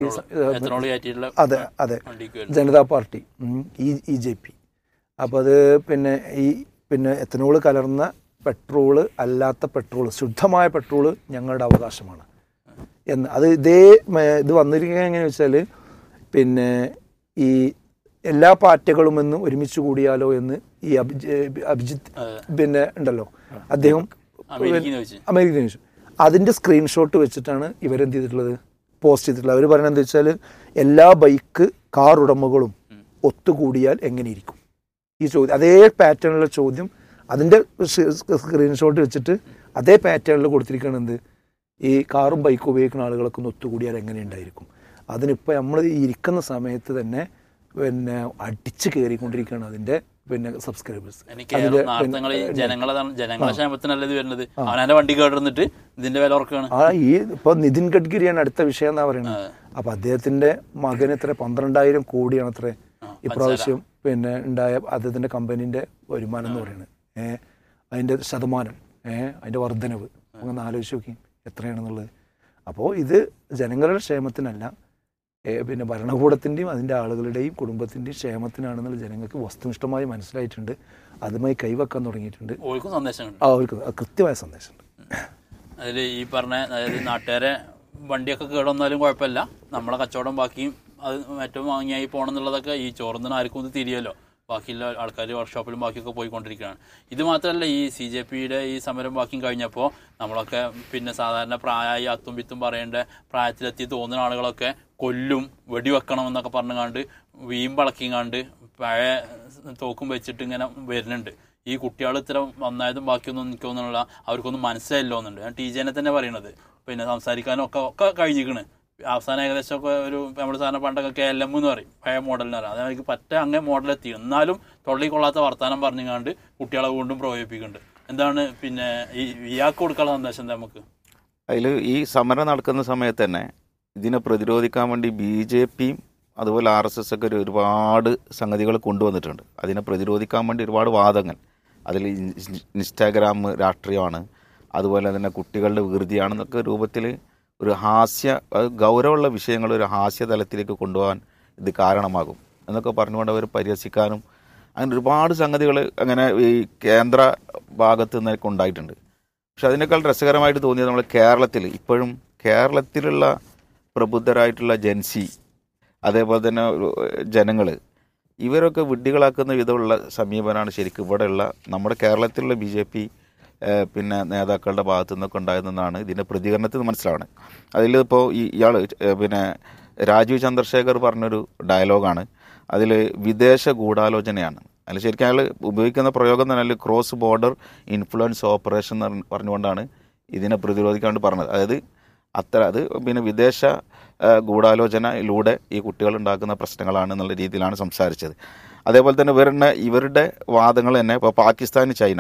ഈ സ- എത്തനോൾ കയറ്റിയിട്ടുള്ള അതെ അതെ വണ്ടിക്ക് വരുന്നത് ജനതാ പാർട്ടി ഉം, ഈ ഇ ജെ പി അപ്പോൾ അത് പിന്നെ ഈ പിന്നെ എത്തനോൾ കലർന്ന പെട്രോള് അല്ലാത്ത പെട്രോൾ ശുദ്ധമായ പെട്രോള് ഞങ്ങളുടെ അവകാശമാണ് എന്ന് അത് ഇതേ മ- ഇത് വന്നിരിക്കുക എങ്ങനെയാണെന്ന് വെച്ചാൽ പിന്നെ ഈ എല്ലാ പാർട്ടികളും എന്ന് ഒരുമിച്ച് കൂടിയാലോ എന്ന് ഈ അഭിജ് അഭിജിത്ത് അതെ. പിന്നെ ഉണ്ടല്ലോ അദ്ദേഹം അമേരിക്കയിൽ നിന്ന് വെച്ച് അമേരിക്കൻ ന്യൂസ് അതിൻ്റെ സ്ക്രീൻഷോട്ട് വെച്ചിട്ടാണ് ഇവരെന്ത് ചെയ്തിട്ടുള്ളത് പോസ്റ്റ് ചെയ്തിട്ടുള്ളത് അവർ പറയുന്നത് എന്താ വെച്ചാൽ എല്ലാ ബൈക്ക് കാർ ഉടമകളും ഒത്തുകൂടിയാൽ എങ്ങനെയിരിക്കും ഈ ചോദ്യം അതേ പാറ്റേണിലുള്ള ചോദ്യം അതിൻ്റെ സ്ക്രീൻഷോട്ട് വെച്ചിട്ട് അതേ പാറ്റേണിൽ കൊടുത്തിരിക്കുകയാണ് എന്ത് ഈ കാറും ബൈക്കും ഉപയോഗിക്കുന്ന ആളുകളൊക്കെ ഒന്ന് ഒത്തുകൂടിയാൽ എങ്ങനെ ഉണ്ടായിരിക്കും അതിനിപ്പോൾ നമ്മൾ ഈ ഇരിക്കുന്ന സമയത്ത് തന്നെ പിന്നെ അടിച്ച് കയറിക്കൊണ്ടിരിക്കുകയാണ് അതിൻ്റെ പിന്നെ സബ്സ്ക്രൈബേഴ്സ് എനിക്ക് നാർത്തങ്ങൾ ജനങ്ങളെ ജനങ്ങളെ ക്ഷേമത്തിനല്ല ഇത് വരുന്നത് അവനെ വണ്ടി കേട്ടിരുന്നിട്ട് ഇതിന്റെ വില ഉറക്കാണ് ആ ഈ ഇപ്പൊ നിതിൻ ഗഡ്കരിയാണ് അടുത്ത വിഷയം എന്നാ പറയുന്നത് അപ്പൊ അദ്ദേഹത്തിന്റെ മകന് എത്ര പന്ത്രണ്ടായിരം കോടിയാണ് അത്ര ഇപ്രാവശ്യം പിന്നെ ഉണ്ടായ അദ്ദേഹത്തിന്റെ കമ്പനീന്റെ വരുമാനം എന്ന് പറയുന്നത് ഏഹ് അതിന്റെ ശതമാനം ഏഹ് അതിന്റെ വർധനവ് ഒന്ന് ആലോചിച്ച് നോക്കി എത്രയാണെന്നുള്ളത് അപ്പോൾ ഇത് ജനങ്ങളുടെ ക്ഷേമത്തിനല്ല ഏ, പിന്നെ ഭരണകൂടത്തിൻ്റെയും അതിൻ്റെ ആളുകളുടെയും കുടുംബത്തിൻ്റെയും ക്ഷേമത്തിനാണെന്നുള്ള ജനങ്ങൾക്ക് വസ്തുനിഷ്ഠമായി മനസ്സിലായിട്ടുണ്ട് അതുമായി കൈവെക്കാൻ തുടങ്ങിയിട്ടുണ്ട് ഓൾക്കും സന്ദേശമുണ്ട് ആ, അവർക്ക് അത് കൃത്യമായ സന്ദേശമുണ്ട് അതിൽ ഈ പറഞ്ഞ അതായത് നാട്ടുകാരെ വണ്ടിയൊക്കെ കേടൊന്നാലും കുഴപ്പമില്ല നമ്മളെ കച്ചവടം ബാക്കിയും അത് ഏറ്റവും വാങ്ങിയായി പോകണം എന്നുള്ളതൊക്കെ ഈ ചോറുന്നതിന് ആർക്കും ഇത് തിരിയല്ലോ ബാക്കിയുള്ള ആൾക്കാർ വർക്ക്ഷോപ്പിലും ബാക്കിയൊക്കെ പോയിക്കൊണ്ടിരിക്കുകയാണ് ഇത് മാത്രമല്ല ഈ സി ജെ പിയുടെ ഈ സമരം ബാക്കിയും കഴിഞ്ഞപ്പോൾ നമ്മളൊക്കെ പിന്നെ സാധാരണ പ്രായമായി അത്തും വിത്തും പറയേണ്ട പ്രായത്തിലെത്തി തോന്നുന്ന ആളുകളൊക്കെ കൊല്ലും വെടിവെക്കണം എന്നൊക്കെ പറഞ്ഞുകാണ്ട് വീമ്പളക്കിങ്ങാണ്ട് പഴയ തോക്കും വെച്ചിട്ട് ഇങ്ങനെ വരുന്നുണ്ട് ഈ കുട്ടികൾ ഇത്ര നന്നായതും ബാക്കിയൊന്നും എനിക്ക് തോന്നുന്നില്ല അവർക്കൊന്നും മനസ്സിലായില്ലോന്നുണ്ട് ഞാൻ ടി ജെനെ തന്നെ പറയണത് പിന്നെ സംസാരിക്കാനും ഒക്കെ ഒക്കെ കഴിഞ്ഞിരിക്കണ് അവസാനം ഏകദേശം ഒക്കെ ഒരു നമ്മുടെ സാധനം പണ്ടൊക്കെ കെ എൽ എം എന്ന് പറയും പഴയ മോഡലിന് പറയാം അത് എനിക്ക് പറ്റ അങ്ങേ മോഡൽ എത്തി എന്നാലും തൊള്ളി കൊള്ളാത്ത വർത്താനം പറഞ്ഞുകൊണ്ട് കുട്ടികളെ വീണ്ടും പ്രകോപിപ്പിക്കുന്നുണ്ട് എന്താണ് പിന്നെ ഈ ഇയാൾക്ക് കൊടുക്കാനുള്ള സന്ദേശം എന്താ നമുക്ക് അതിൽ ഈ സമരം നടക്കുന്ന സമയത്ത് തന്നെ ഇതിനെ പ്രതിരോധിക്കാൻ വേണ്ടി ബി ജെ പിയും അതുപോലെ ആർ എസ് എസ് ഒക്കെ ഒരു ഒരുപാട് സംഗതികൾ കൊണ്ടുവന്നിട്ടുണ്ട് അതിനെ പ്രതിരോധിക്കാൻ വേണ്ടി ഒരുപാട് വാദങ്ങൾ അതിൽ ഇൻസ്റ്റാഗ്രാം രാഷ്ട്രീയമാണ് അതുപോലെ തന്നെ കുട്ടികളുടെ വികൃതിയാണെന്നൊക്കെ രൂപത്തിൽ ഒരു ഹാസ്യ അത് ഗൗരവമുള്ള വിഷയങ്ങൾ ഒരു ഹാസ്യ തലത്തിലേക്ക് കൊണ്ടുപോകാൻ ഇത് കാരണമാകും എന്നൊക്കെ പറഞ്ഞുകൊണ്ട് അവർ പരിഹസിക്കാനും അങ്ങനെ ഒരുപാട് സംഗതികൾ അങ്ങനെ ഈ കേന്ദ്ര ഭാഗത്ത് നിന്നൊക്കെ ഉണ്ടായിട്ടുണ്ട് പക്ഷെ അതിനേക്കാൾ രസകരമായിട്ട് തോന്നിയത് നമ്മൾ കേരളത്തിൽ ഇപ്പോഴും കേരളത്തിലുള്ള പ്രബുദ്ധരായിട്ടുള്ള ജൻസി അതേപോലെ തന്നെ ജനങ്ങൾ ഇവരൊക്കെ വിഡ്ഢികളാക്കുന്ന വിധമുള്ള സമീപനമാണ് ശരിക്കും ഇവിടെയുള്ള നമ്മുടെ കേരളത്തിലുള്ള ബി ജെ പി പിന്നെ നേതാക്കളുടെ ഭാഗത്തു നിന്നൊക്കെ ഉണ്ടായതെന്നാണ് ഇതിൻ്റെ പ്രതികരണത്തിൽ നിന്ന് മനസ്സിലാവുന്നത് അതിലിപ്പോൾ ഈ ഇയാൾ പിന്നെ രാജീവ് ചന്ദ്രശേഖർ പറഞ്ഞൊരു ഡയലോഗാണ് അതിൽ വിദേശ ഗൂഢാലോചനയാണ് അതിൽ ശരിക്കും അയാൾ ഉപയോഗിക്കുന്ന പ്രയോഗം തന്നെ ക്രോസ് ബോർഡർ ഇൻഫ്ലുവൻസ് ഓപ്പറേഷൻ എന്ന് പറഞ്ഞ് പറഞ്ഞുകൊണ്ടാണ് ഇതിനെ പ്രതിരോധിക്കാൻ വേണ്ടി പറഞ്ഞത് അതായത് അത്ര അത് പിന്നെ വിദേശ ആ, ഗൂഢാലോചനയിലൂടെ ഈ കുട്ടികൾ ഉണ്ടാക്കുന്ന പ്രശ്നങ്ങളാണ് എന്നുള്ള രീതിയിലാണ് സംസാരിച്ചത് അതേപോലെ തന്നെ ഇവരുടെ ഇവരുടെ വാദങ്ങൾ തന്നെ ഇപ്പോൾ പാകിസ്ഥാൻ ചൈന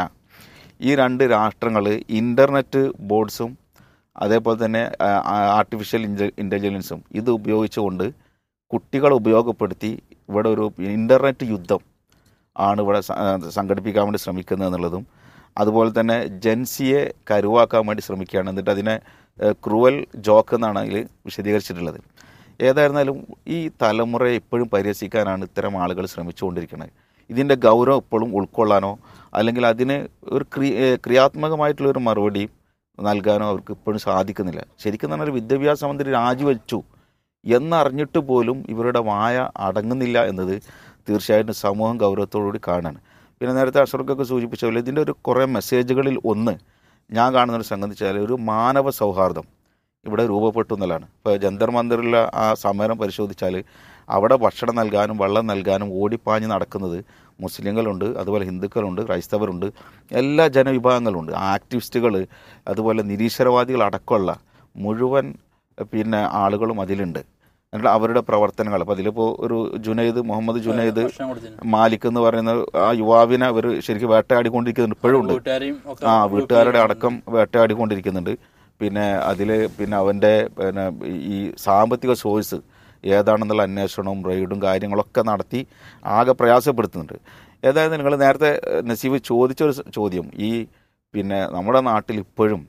ഈ രണ്ട് രാഷ്ട്രങ്ങൾ ഇൻ്റർനെറ്റ് ബോർഡ്സും അതേപോലെ തന്നെ ആർട്ടിഫിഷ്യൽ ഇൻ്റലിജൻസും ഇത് ഉപയോഗിച്ചുകൊണ്ട് കുട്ടികളെ ഉപയോഗപ്പെടുത്തി ഇവിടെ ഒരു ഇൻ്റർനെറ്റ് യുദ്ധം ആണ് ഇവിടെ സ- ആ, സംഘടിപ്പിക്കാൻ വേണ്ടി ശ്രമിക്കുന്നത് എന്നുള്ളതും അതുപോലെ തന്നെ ജൻസിയെ കരുവാക്കാൻ വേണ്ടി ശ്രമിക്കുകയാണ് എന്നിട്ട് അതിനെ ക്രൂവൽ ജോക്ക് എന്നാണ് അതിൽ വിശദീകരിച്ചിട്ടുള്ളത് ഏതായിരുന്നാലും ഈ തലമുറയെ ഇപ്പോഴും പരിഹസിക്കാനാണ് ഇത്തരം ആളുകൾ ശ്രമിച്ചുകൊണ്ടിരിക്കുന്നത് ഇതിൻ്റെ ഗൗരവം ഇപ്പോഴും ഉൾക്കൊള്ളാനോ അല്ലെങ്കിൽ അതിന് ഒരു ക്രി ഏഹ് ക്രിയാത്മകമായിട്ടുള്ള ഒരു മറുപടി നൽകാനോ അവർക്ക് ഇപ്പോഴും സാധിക്കുന്നില്ല ശരിക്കും പറഞ്ഞാൽ വിദ്യാഭ്യാസ മന്ത്രി രാജിവെച്ചു എന്നറിഞ്ഞിട്ട് പോലും ഇവരുടെ വായ അടങ്ങുന്നില്ല എന്നത് തീർച്ചയായിട്ടും സമൂഹം ഗൗരവത്തോടുകൂടി കാണാണ് പിന്നെ നേരത്തെ അഷർക്കൊക്കെ സൂചിപ്പിച്ച പോലെ ഇതിൻ്റെ ഒരു കുറേ മെസ്സേജുകളിൽ ഒന്ന് ഞാൻ കാണുന്ന ഒരു സംഗതി വെച്ചാൽ ഒരു മാനവ സൗഹാർദ്ദം ഇവിടെ രൂപപ്പെട്ടു എന്നതാണ് ഇപ്പോൾ ജന്തർ മന്ദിറിലെ ആ സമരം പരിശോധിച്ചാൽ അവിടെ ഭക്ഷണം നൽകാനും വെള്ളം നൽകാനും ഓടിപ്പാഞ്ഞ് നടക്കുന്നത് മുസ്ലിങ്ങളുണ്ട് അതുപോലെ ഹിന്ദുക്കളുണ്ട് ക്രൈസ്തവരുണ്ട് എല്ലാ ജനവിഭാഗങ്ങളുണ്ട് ആക്ടിവിസ്റ്റുകൾ അതുപോലെ നിരീശ്വരവാദികൾ അടക്കമുള്ള മുഴുവൻ പിന്നെ ആളുകളും അതിലുണ്ട് എന്നിട്ട് അവരുടെ പ്രവർത്തനങ്ങൾ അപ്പോൾ അതിലിപ്പോൾ ഒരു ജുനൈദ് മുഹമ്മദ് ജുനൈദ് ഭക്ഷണം കൊടുത്തിന് മാലിക് എന്ന് പറയുന്ന ആ യുവാവിനെ അവർ ശരിക്കും വേട്ടയാടിക്കൊണ്ടിരിക്കുന്നുണ്ട് ഇപ്പോഴും ഉണ്ട് വീട്ടുകാരെയും ഒക്കെ ആ വീട്ടുകാരുടെ അടക്കം വേട്ടയാടിക്കൊണ്ടിരിക്കുന്നുണ്ട് പിന്നെ അതിൽ പിന്നെ അവൻ്റെ പിന്നെ ഈ സാമ്പത്തിക സോഴ്സ് ഏതാണെന്നുള്ള അന്വേഷണവും റെയ്ഡും കാര്യങ്ങളൊക്കെ നടത്തി ആകെ പ്രയാസപ്പെടുത്തുന്നുണ്ട് ഏതായാലും നിങ്ങൾ നേരത്തെ ഏഹ്, നസീബ് ചോദിച്ചൊരു സ- ചോദ്യം ഈ പിന്നെ നമ്മുടെ നാട്ടിൽ ഇപ്പോഴും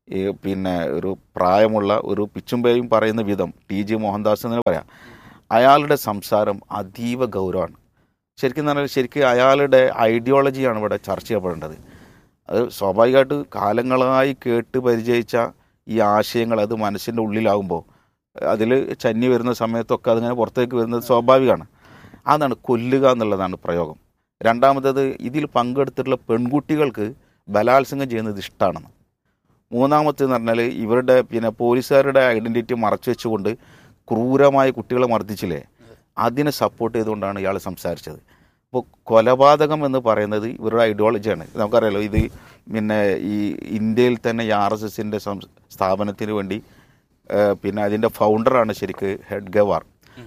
ഈ പിന്നെ ഒരു പ്രായമുള്ള ഒരു പിച്ചുമ്പയും പറയുന്ന വിധം ടി ജി മോഹൻദാസ് എന്ന് പറയാം അയാളുടെ സംസാരം അതീവ ഗൗരവമാണ് ശരിക്കും പറഞ്ഞാൽ ശരിക്കും അയാളുടെ ഐഡിയോളജിയാണ് ഇവിടെ ചർച്ച ചെയ്യപ്പെടേണ്ടത് അത് സ്വാഭാവികമായിട്ട് കാലങ്ങളായി കേട്ട് പരിചയിച്ച ഈ ആശയങ്ങൾ അത് മനസ്സിൻ്റെ ഉള്ളിലാകുമ്പോൾ അതിൽ ചന്നി വരുന്ന സമയത്തൊക്കെ അതിങ്ങനെ പുറത്തേക്ക് വരുന്നത് സ്വാഭാവികമാണ് അതാണ് കൊല്ലുക എന്നുള്ളതാണ് പ്രയോഗം രണ്ടാമത്തത് ഇതിൽ പങ്കെടുത്തിട്ടുള്ള പെൺകുട്ടികൾക്ക് ബലാത്സംഗം ചെയ്യുന്നത് ഇഷ്ടമാണെന്ന് മൂന്നാമത്തെന്ന് പറഞ്ഞാൽ ഇവരുടെ പിന്നെ പോലീസുകാരുടെ ഐഡൻറ്റിറ്റി മറച്ചു വെച്ചുകൊണ്ട് ക്രൂരമായ കുട്ടികളെ മർദ്ദിച്ചില്ലേ അതിനെ സപ്പോർട്ട് ചെയ്തുകൊണ്ടാണ് ഇയാൾ സംസാരിച്ചത് അപ്പോൾ കൊലപാതകം എന്ന് പറയുന്നത് ഇവരുടെ ഐഡിയോളജിയാണ് നമുക്കറിയാലോ ഇത് പിന്നെ ഈ ഇന്ത്യയിൽ തന്നെ ഈ ആർ എസ് എസിൻ്റെ സ്ഥാപനത്തിന് വേണ്ടി ഏഹ്, പിന്നെ അതിൻ്റെ ഫൗണ്ടറാണ് ശരിക്ക് ഹെഡ് ഗവാർ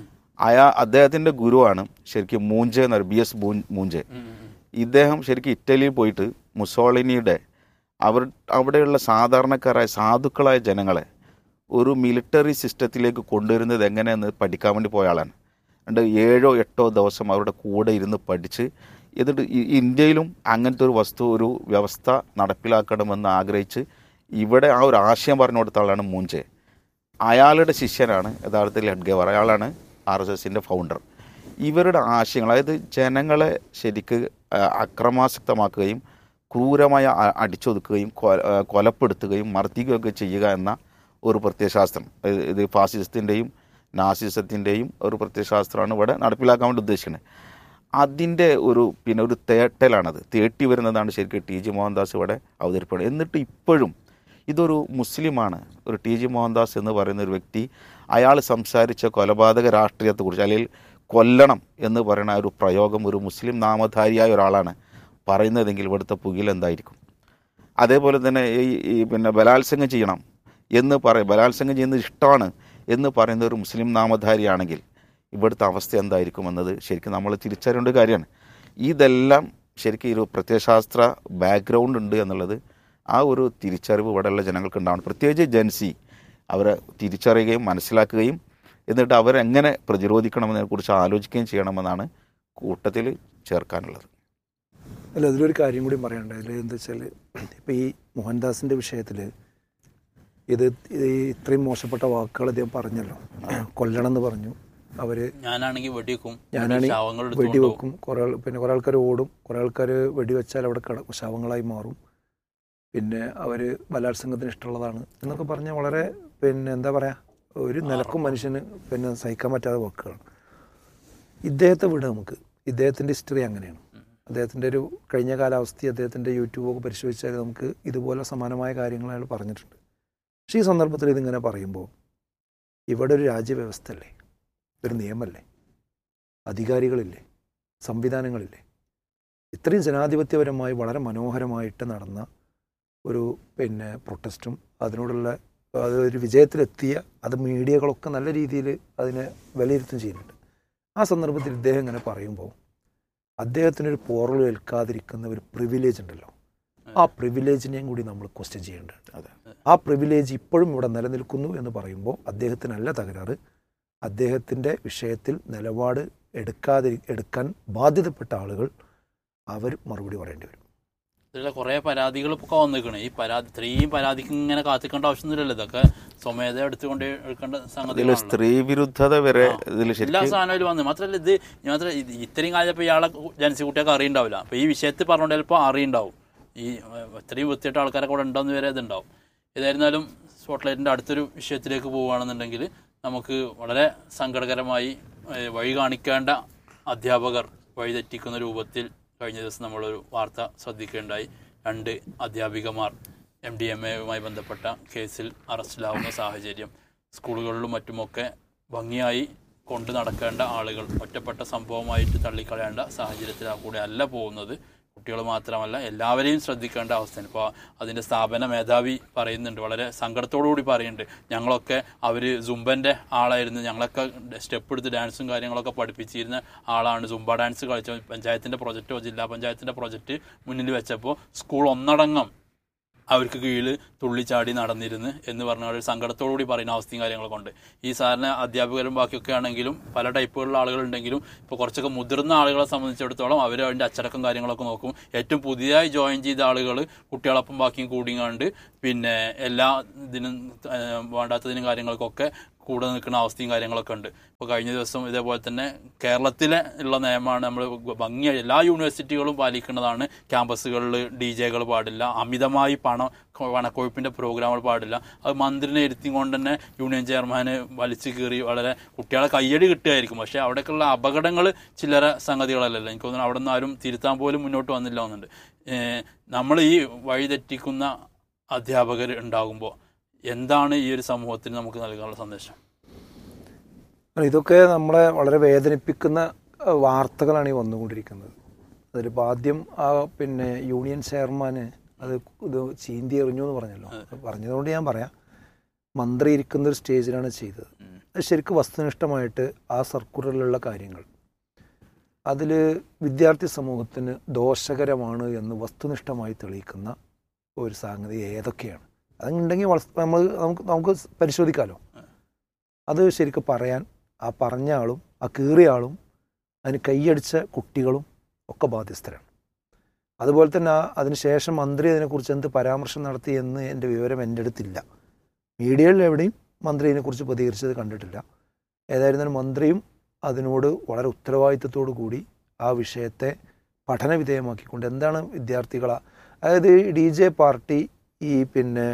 അയാ അദ്ദേഹത്തിൻ്റെ ഗുരുവാണ് ശരിക്കും മൂഞ്ചെ എന്ന് പറയും ബി എസ് മൂഞ്ചെ ഇദ്ദേഹം ശരിക്കും ഇറ്റലിയിൽ പോയിട്ട് മുസോളിനിയുടെ അവർ അവിടെയുള്ള സാധാരണക്കാരായ സാധുക്കളായ ജനങ്ങളെ ഒരു മിലിറ്ററി സിസ്റ്റത്തിലേക്ക് കൊണ്ടുവരുന്നത് എങ്ങനെയെന്ന് പഠിക്കാൻ വേണ്ടി പോയ ആളാണ് രണ്ട് ഏഴോ എട്ടോ ദിവസം അവരുടെ കൂടെ ഇരുന്ന് പഠിച്ച് എന്നിട്ട് ഈ ഇന്ത്യയിലും അങ്ങനത്തെ ഒരു വസ്തു ഒരു വ്യവസ്ഥ നടപ്പിലാക്കണമെന്ന് ആഗ്രഹിച്ച് ഇവിടെ ആ ഒരു ആശയം പറഞ്ഞു കൊടുത്ത ആളാണ് മൂഞ്ചെ അയാളുടെ ശിഷ്യനാണ് യഥാർത്ഥത്തിൽ ഹെഡ്ഗേവർ അയാളാണ് ആർ എസ് എസിൻ്റെ ഫൗണ്ടർ ഇവരുടെ ആശയങ്ങൾ അതായത് ജനങ്ങളെ ശരിക്ക് ആ, അക്രമാസക്തമാക്കുകയും ക്രൂരമായ അ- അടിച്ചൊതുക്കുകയും കൊ- ആ, കൊലപ്പെടുത്തുകയും മർദ്ദിക്കുകയൊക്കെ ചെയ്യുക എന്ന ഒരു പ്രത്യയശാസ്ത്രം ഇത് ഇത് ഫാസിസത്തിൻ്റെയും നാസിസത്തിൻ്റെയും ഒരു പ്രത്യയശാസ്ത്രമാണ് ഇവിടെ നടപ്പിലാക്കാൻ വേണ്ടി ഉദ്ദേശിക്കുന്നത് അതിൻ്റെ ഒരു പിന്നെ ഒരു തേട്ടലാണത് തേട്ടി വരുന്നതാണ് ശരിക്കും ടി ജി മോഹൻദാസ് ഇവിടെ അവതരിപ്പിക്കുന്നത് എന്നിട്ട് ഇപ്പോഴും ഇതൊരു മുസ്ലിമാണ് ഒരു ടി ജി മോഹൻദാസ് എന്ന് പറയുന്ന ഒരു വ്യക്തി അയാൾ സംസാരിച്ച കൊലപാതക രാഷ്ട്രീയത്തെക്കുറിച്ച് അല്ലെങ്കിൽ കൊല്ലണം എന്ന് പറയുന്ന ആ ഒരു പ്രയോഗം ഒരു മുസ്ലിം നാമധാരിയായ ഒരാളാണ് പറയുന്നതെങ്കിൽ ഇവിടുത്തെ പുകിൽ എന്തായിരിക്കും അതേപോലെ തന്നെ ഈ ഈ പിന്നെ ബലാത്സംഗം ചെയ്യണം എന്ന് പറയും ബലാത്സംഗം ചെയ്യുന്നത് ഇഷ്ടമാണ് എന്ന് പറയുന്ന ഒരു മുസ്ലിം നാമധാരിയാണെങ്കിൽ ഇവിടുത്തെ അവസ്ഥ എന്തായിരിക്കും എന്നത് ശരിക്കും നമ്മൾ തിരിച്ചറിയേണ്ട ഒരു കാര്യമാണ് ഇതെല്ലാം ശരിക്കും ഈ ഒരു പ്രത്യയശാസ്ത്ര ബാക്ക്ഗ്രൗണ്ട് ഉണ്ട് എന്നുള്ളത് ആ ഒരു തിരിച്ചറിവ് ഇവിടെയുള്ള ജനങ്ങൾക്ക് ഉണ്ടാവണം പ്രത്യേകിച്ച് ജൻസി അവരെ തിരിച്ചറിയുകയും മനസ്സിലാക്കുകയും എന്നിട്ട് അവരെങ്ങനെ പ്രതിരോധിക്കണമെന്നതിനെക്കുറിച്ച് ആലോചിക്കുകയും ചെയ്യണമെന്നാണ് കൂട്ടത്തിൽ ചേർക്കാനുള്ളത് അല്ല അതിലൊരു കാര്യം കൂടി പറയണ്ട അതിൽ എന്താ വെച്ചാൽ ഇപ്പം ഈ മോഹൻദാസിൻ്റെ വിഷയത്തിൽ ഇത് ഇത് ഈ ഇത്രയും മോശപ്പെട്ട വാക്കുകൾ അദ്ദേഹം പറഞ്ഞല്ലോ കൊല്ലണം എന്ന് പറഞ്ഞു അവർ ഞാനാണെങ്കിൽ വെടിവെക്കും ഞാനാണെങ്കിൽ ശവങ്ങൾ എടുത്തുകൊണ്ട് പോകും. വെടിവെക്കും കുറേ ആൾ പിന്നെ കുറേ ആൾക്കാർ ഓടും കുറേ ആൾക്കാർ വെടിവെച്ചാൽ അവിടെ കിട ശവങ്ങളായി മാറും പിന്നെ അവർ ബലാത്സംഗത്തിന് ഇഷ്ടമുള്ളതാണ് എന്നൊക്കെ പറഞ്ഞാൽ വളരെ പിന്നെ എന്താ പറയുക ഒരു നിലക്കും മനുഷ്യന് പിന്നെ സഹിക്കാൻ പറ്റാത്ത വാക്കുകളാണ് ഇദ്ദേഹത്തെ വിട നമുക്ക് ഇദ്ദേഹത്തിൻ്റെ ഹിസ്റ്ററി അങ്ങനെയാണ് അദ്ദേഹത്തിൻ്റെ ഒരു കഴിഞ്ഞ കാലാവസ്ഥ അദ്ദേഹത്തിൻ്റെ യൂട്യൂബൊക്കെ പരിശോധിച്ചാൽ നമുക്ക് ഇതുപോലെ സമാനമായ കാര്യങ്ങൾ അയാൾ പറഞ്ഞിട്ടുണ്ട് പക്ഷേ ഈ സന്ദർഭത്തിൽ ഇതിങ്ങനെ പറയുമ്പോൾ ഇവിടെ ഒരു രാജ്യവ്യവസ്ഥയല്ലേ ഒരു നിയമമല്ലേ അധികാരികളില്ലേ സംവിധാനങ്ങളില്ലേ ഇത്രയും ജനാധിപത്യപരമായി വളരെ മനോഹരമായിട്ട് നടന്ന ഒരു പിന്നെ പ്രൊട്ടസ്റ്റും അതിനോടുള്ള അത് ഒരു വിജയത്തിലെത്തിയ അത് മീഡിയകളൊക്കെ നല്ല രീതിയിൽ അതിനെ വിലയിരുത്തും ചെയ്യുന്നുണ്ട് ആ സന്ദർഭത്തിൽ ഇദ്ദേഹം ഇങ്ങനെ പറയുമ്പോൾ അദ്ദേഹത്തിനൊരു പോറൽ ഏൽക്കാതിരിക്കുന്ന ഒരു പ്രിവിലേജ് ഉണ്ടല്ലോ ആ പ്രിവിലേജിനെയും കൂടി നമ്മൾ ക്വസ്റ്റ്യൻ ചെയ്യേണ്ടതുണ്ട് അതെ. ആ പ്രിവിലേജ് ഇപ്പോഴും ഇവിടെ നിലനിൽക്കുന്നു എന്ന് പറയുമ്പോൾ അദ്ദേഹത്തിനല്ല തകരാറ് അദ്ദേഹത്തിൻ്റെ വിഷയത്തിൽ നിലപാട് എടുക്കാതി എടുക്കാൻ ബാധ്യതപ്പെട്ട ആളുകൾ അവർ മറുപടി പറയേണ്ടി വരും ഇതിലെ കുറെ പരാതികൾ ഇപ്പൊ വന്നിരിക്കണേ ഈ പരാതി ഇത്രയും പരാതിക്ക് ഇങ്ങനെ കാത്തിക്കേണ്ട ആവശ്യമൊന്നുമില്ലല്ലോ ഇതൊക്കെ സ്വമേധ എടുത്തുകൊണ്ട് എടുക്കേണ്ട ഇതിൽ സംഗതികളാണല്ലോ. സ്ത്രീ വിരുദ്ധത വരെ ആ. ഇതിൽ എല്ലാ ശരിക്കും സാധനവും വന്നു മാത്രമല്ല ഇത് മാത്രം ഇത് ഇത്രയും കാലം ഇപ്പോൾ ഇയാളെ ജനസി കുട്ടിയൊക്കെ അറിയണ്ടാവില്ല അപ്പോൾ ഈ വിഷയത്തിൽ പറഞ്ഞുകൊണ്ട് ചിലപ്പോൾ അറിയുണ്ടാവും ഈ ഏഹ്, ഇത്രയും വൃത്തിയായിട്ട് ആൾക്കാരൊക്കെ ഇവിടെ ഉണ്ടോന്ന് വരെ ഇതുണ്ടാവും ഏതായിരുന്നാലും സ്പോട്ട്ലൈറ്റിൻ്റെ അടുത്തൊരു വിഷയത്തിലേക്ക് പോവുകയാണെന്നുണ്ടെങ്കിൽ നമുക്ക് വളരെ സങ്കടകരമായി ഏഹ്, വഴി കാണിക്കേണ്ട അധ്യാപകർ വഴിതെറ്റിക്കുന്ന രൂപത്തിൽ കഴിഞ്ഞ ദിവസം നമ്മളൊരു വാർത്ത ശ്രദ്ധിക്കുകയുണ്ടായി രണ്ട് അധ്യാപികമാർ എം ഡി എം എയുമായി ബന്ധപ്പെട്ട കേസിൽ അറസ്റ്റിലാവുന്ന സാഹചര്യം സ്കൂളുകളിലും മറ്റുമൊക്കെ ഭംഗിയായി കൊണ്ടു നടക്കേണ്ട ആളുകൾ ഒറ്റപ്പെട്ട സംഭവമായിട്ട് തള്ളിക്കളയേണ്ട സാഹചര്യത്തിലാണ് കൂടെ അല്ല പോകുന്നത് കുട്ടികൾ മാത്രമല്ല എല്ലാവരെയും ശ്രദ്ധിക്കേണ്ട അവസ്ഥയാണ് ഇപ്പോൾ അതിൻ്റെ സ്ഥാപന മേധാവി പറയുന്നുണ്ട് വളരെ സങ്കടത്തോടു കൂടി പറയുന്നുണ്ട് ഞങ്ങളൊക്കെ അവർ സുംബൻ്റെ ആളായിരുന്നു ഞങ്ങളൊക്കെ സ്റ്റെപ്പ് എടുത്ത് ഡാൻസും കാര്യങ്ങളൊക്കെ പഠിപ്പിച്ചിരുന്ന ആളാണ് സുംബ ഡാൻസ് കളിച്ച പഞ്ചായത്തിൻ്റെ പ്രൊജക്റ്റോ ജില്ലാ പഞ്ചായത്തിൻ്റെ പ്രൊജക്റ്റ് മുന്നിൽ വെച്ചപ്പോൾ സ്കൂൾ ഒന്നടങ്കം അവർക്ക് കീഴിൽ തുള്ളിച്ചാടി നടന്നിരുന്ന് എന്ന് പറഞ്ഞ ഒരു സങ്കടത്തോടുകൂടി പറയുന്ന അവസ്ഥയും കാര്യങ്ങളൊക്കെ ഉണ്ട് ഈ സാറിന് അധ്യാപകരും ബാക്കിയൊക്കെ ആണെങ്കിലും പല ടൈപ്പുകളിലുള്ള ആളുകളുണ്ടെങ്കിലും ഇപ്പോൾ കുറച്ചൊക്കെ മുതിർന്ന ആളുകളെ സംബന്ധിച്ചിടത്തോളം അവർ അതിൻ്റെ അച്ചടക്കം കാര്യങ്ങളൊക്കെ നോക്കും ഏറ്റവും പുതിയതായി ജോയിൻ ചെയ്ത ആളുകൾ കുട്ടികളൊപ്പം ബാക്കിയും കൂടിങ്ങാണ്ട് പിന്നെ എല്ലാ ഇതിനും ഏഹ്, വേണ്ടാത്തതിനും കാര്യങ്ങൾക്കൊക്കെ കൂടെ നിൽക്കുന്ന അവസ്ഥയും കാര്യങ്ങളൊക്കെ ഉണ്ട് ഇപ്പോൾ കഴിഞ്ഞ ദിവസം ഇതേപോലെ തന്നെ കേരളത്തിലെ ഉള്ള നിയമമാണ് നമ്മൾ ഭംഗിയായി എല്ലാ യൂണിവേഴ്സിറ്റികളും പാലിക്കുന്നതാണ് ക്യാമ്പസുകളിൽ ഡി ജെകൾ പാടില്ല അമിതമായി പണം പണക്കൊഴുപ്പിൻ്റെ പ്രോഗ്രാമുകൾ പാടില്ല അത് മന്ത്രിനെ ഇരുത്തി കൊണ്ട് തന്നെ യൂണിയൻ ചെയർമാന് വലിച്ചു കീറി വളരെ കുട്ടികളെ കയ്യടി കിട്ടുമായിരിക്കും പക്ഷേ അവിടേക്കുള്ള അപകടങ്ങൾ ചില്ലറ സംഗതികളല്ലല്ലോ എനിക്ക് തോന്നുന്നു അവിടെ നിന്ന് ആരും തിരുത്താൻ പോലും മുന്നോട്ട് വന്നില്ല എന്നുണ്ട് നമ്മൾ ഈ വഴിതെറ്റിക്കുന്ന അധ്യാപകർ ഉണ്ടാകുമ്പോൾ എന്താണ് ഈ ഒരു സമൂഹത്തിന് നമുക്ക് നൽകാനുള്ള സന്ദേശം ഇതൊക്കെ നമ്മളെ വളരെ വേദനിപ്പിക്കുന്ന അഹ്, വാർത്തകളാണ് ഈ വന്നുകൊണ്ടിരിക്കുന്നത് അതിലിപ്പോൾ ആദ്യം ആ പിന്നെ യൂണിയൻ ചെയർമാന് അത് ഇത് ചീന്തി എറിഞ്ഞു എന്ന് പറഞ്ഞല്ലോ അത് പറഞ്ഞതുകൊണ്ട് ഞാൻ പറയാം മന്ത്രി ഇരിക്കുന്ന ഒരു സ്റ്റേജിലാണ് ചെയ്തത് അത് ശരിക്കും വസ്തുനിഷ്ഠമായിട്ട് ആ സർക്കുലറിലുള്ള കാര്യങ്ങൾ അതിൽ വിദ്യാർത്ഥി സമൂഹത്തിന് ദോഷകരമാണ് എന്ന് വസ്തുനിഷ്ഠമായി തെളിയിക്കുന്ന ഒരു സംഗതി ഏതൊക്കെയാണ് അതുണ്ടെങ്കിൽ വള- നമ്മൾ നമുക്ക് നമുക്ക് പരിശോധിക്കാമല്ലോ അത് ശരിക്കും പറയാൻ ആ പറഞ്ഞ ആളും ആ കീറിയ ആളും അതിന് കൈയടിച്ച കുട്ടികളും ഒക്കെ ബാധ്യസ്ഥരാണ് അതുപോലെ തന്നെ ആ അതിനുശേഷം മന്ത്രി അതിനെക്കുറിച്ച് എന്ത് പരാമർശം നടത്തി എന്ന് എൻ്റെ വിവരം എൻ്റെ അടുത്തില്ല മീഡിയയിൽ എവിടെയും മന്ത്രി ഇതിനെക്കുറിച്ച് പ്രതികരിച്ചത് കണ്ടിട്ടില്ല ഏതായിരുന്നാലും മന്ത്രിയും അതിനോട് വളരെ ഉത്തരവാദിത്തത്തോടു കൂടി ആ വിഷയത്തെ പഠന വിധേയമാക്കിക്കൊണ്ട് എന്താണ് വിദ്യാർത്ഥികളെ അതായത് ഡി ജെ പാർട്ടി ഈ പിന്നെ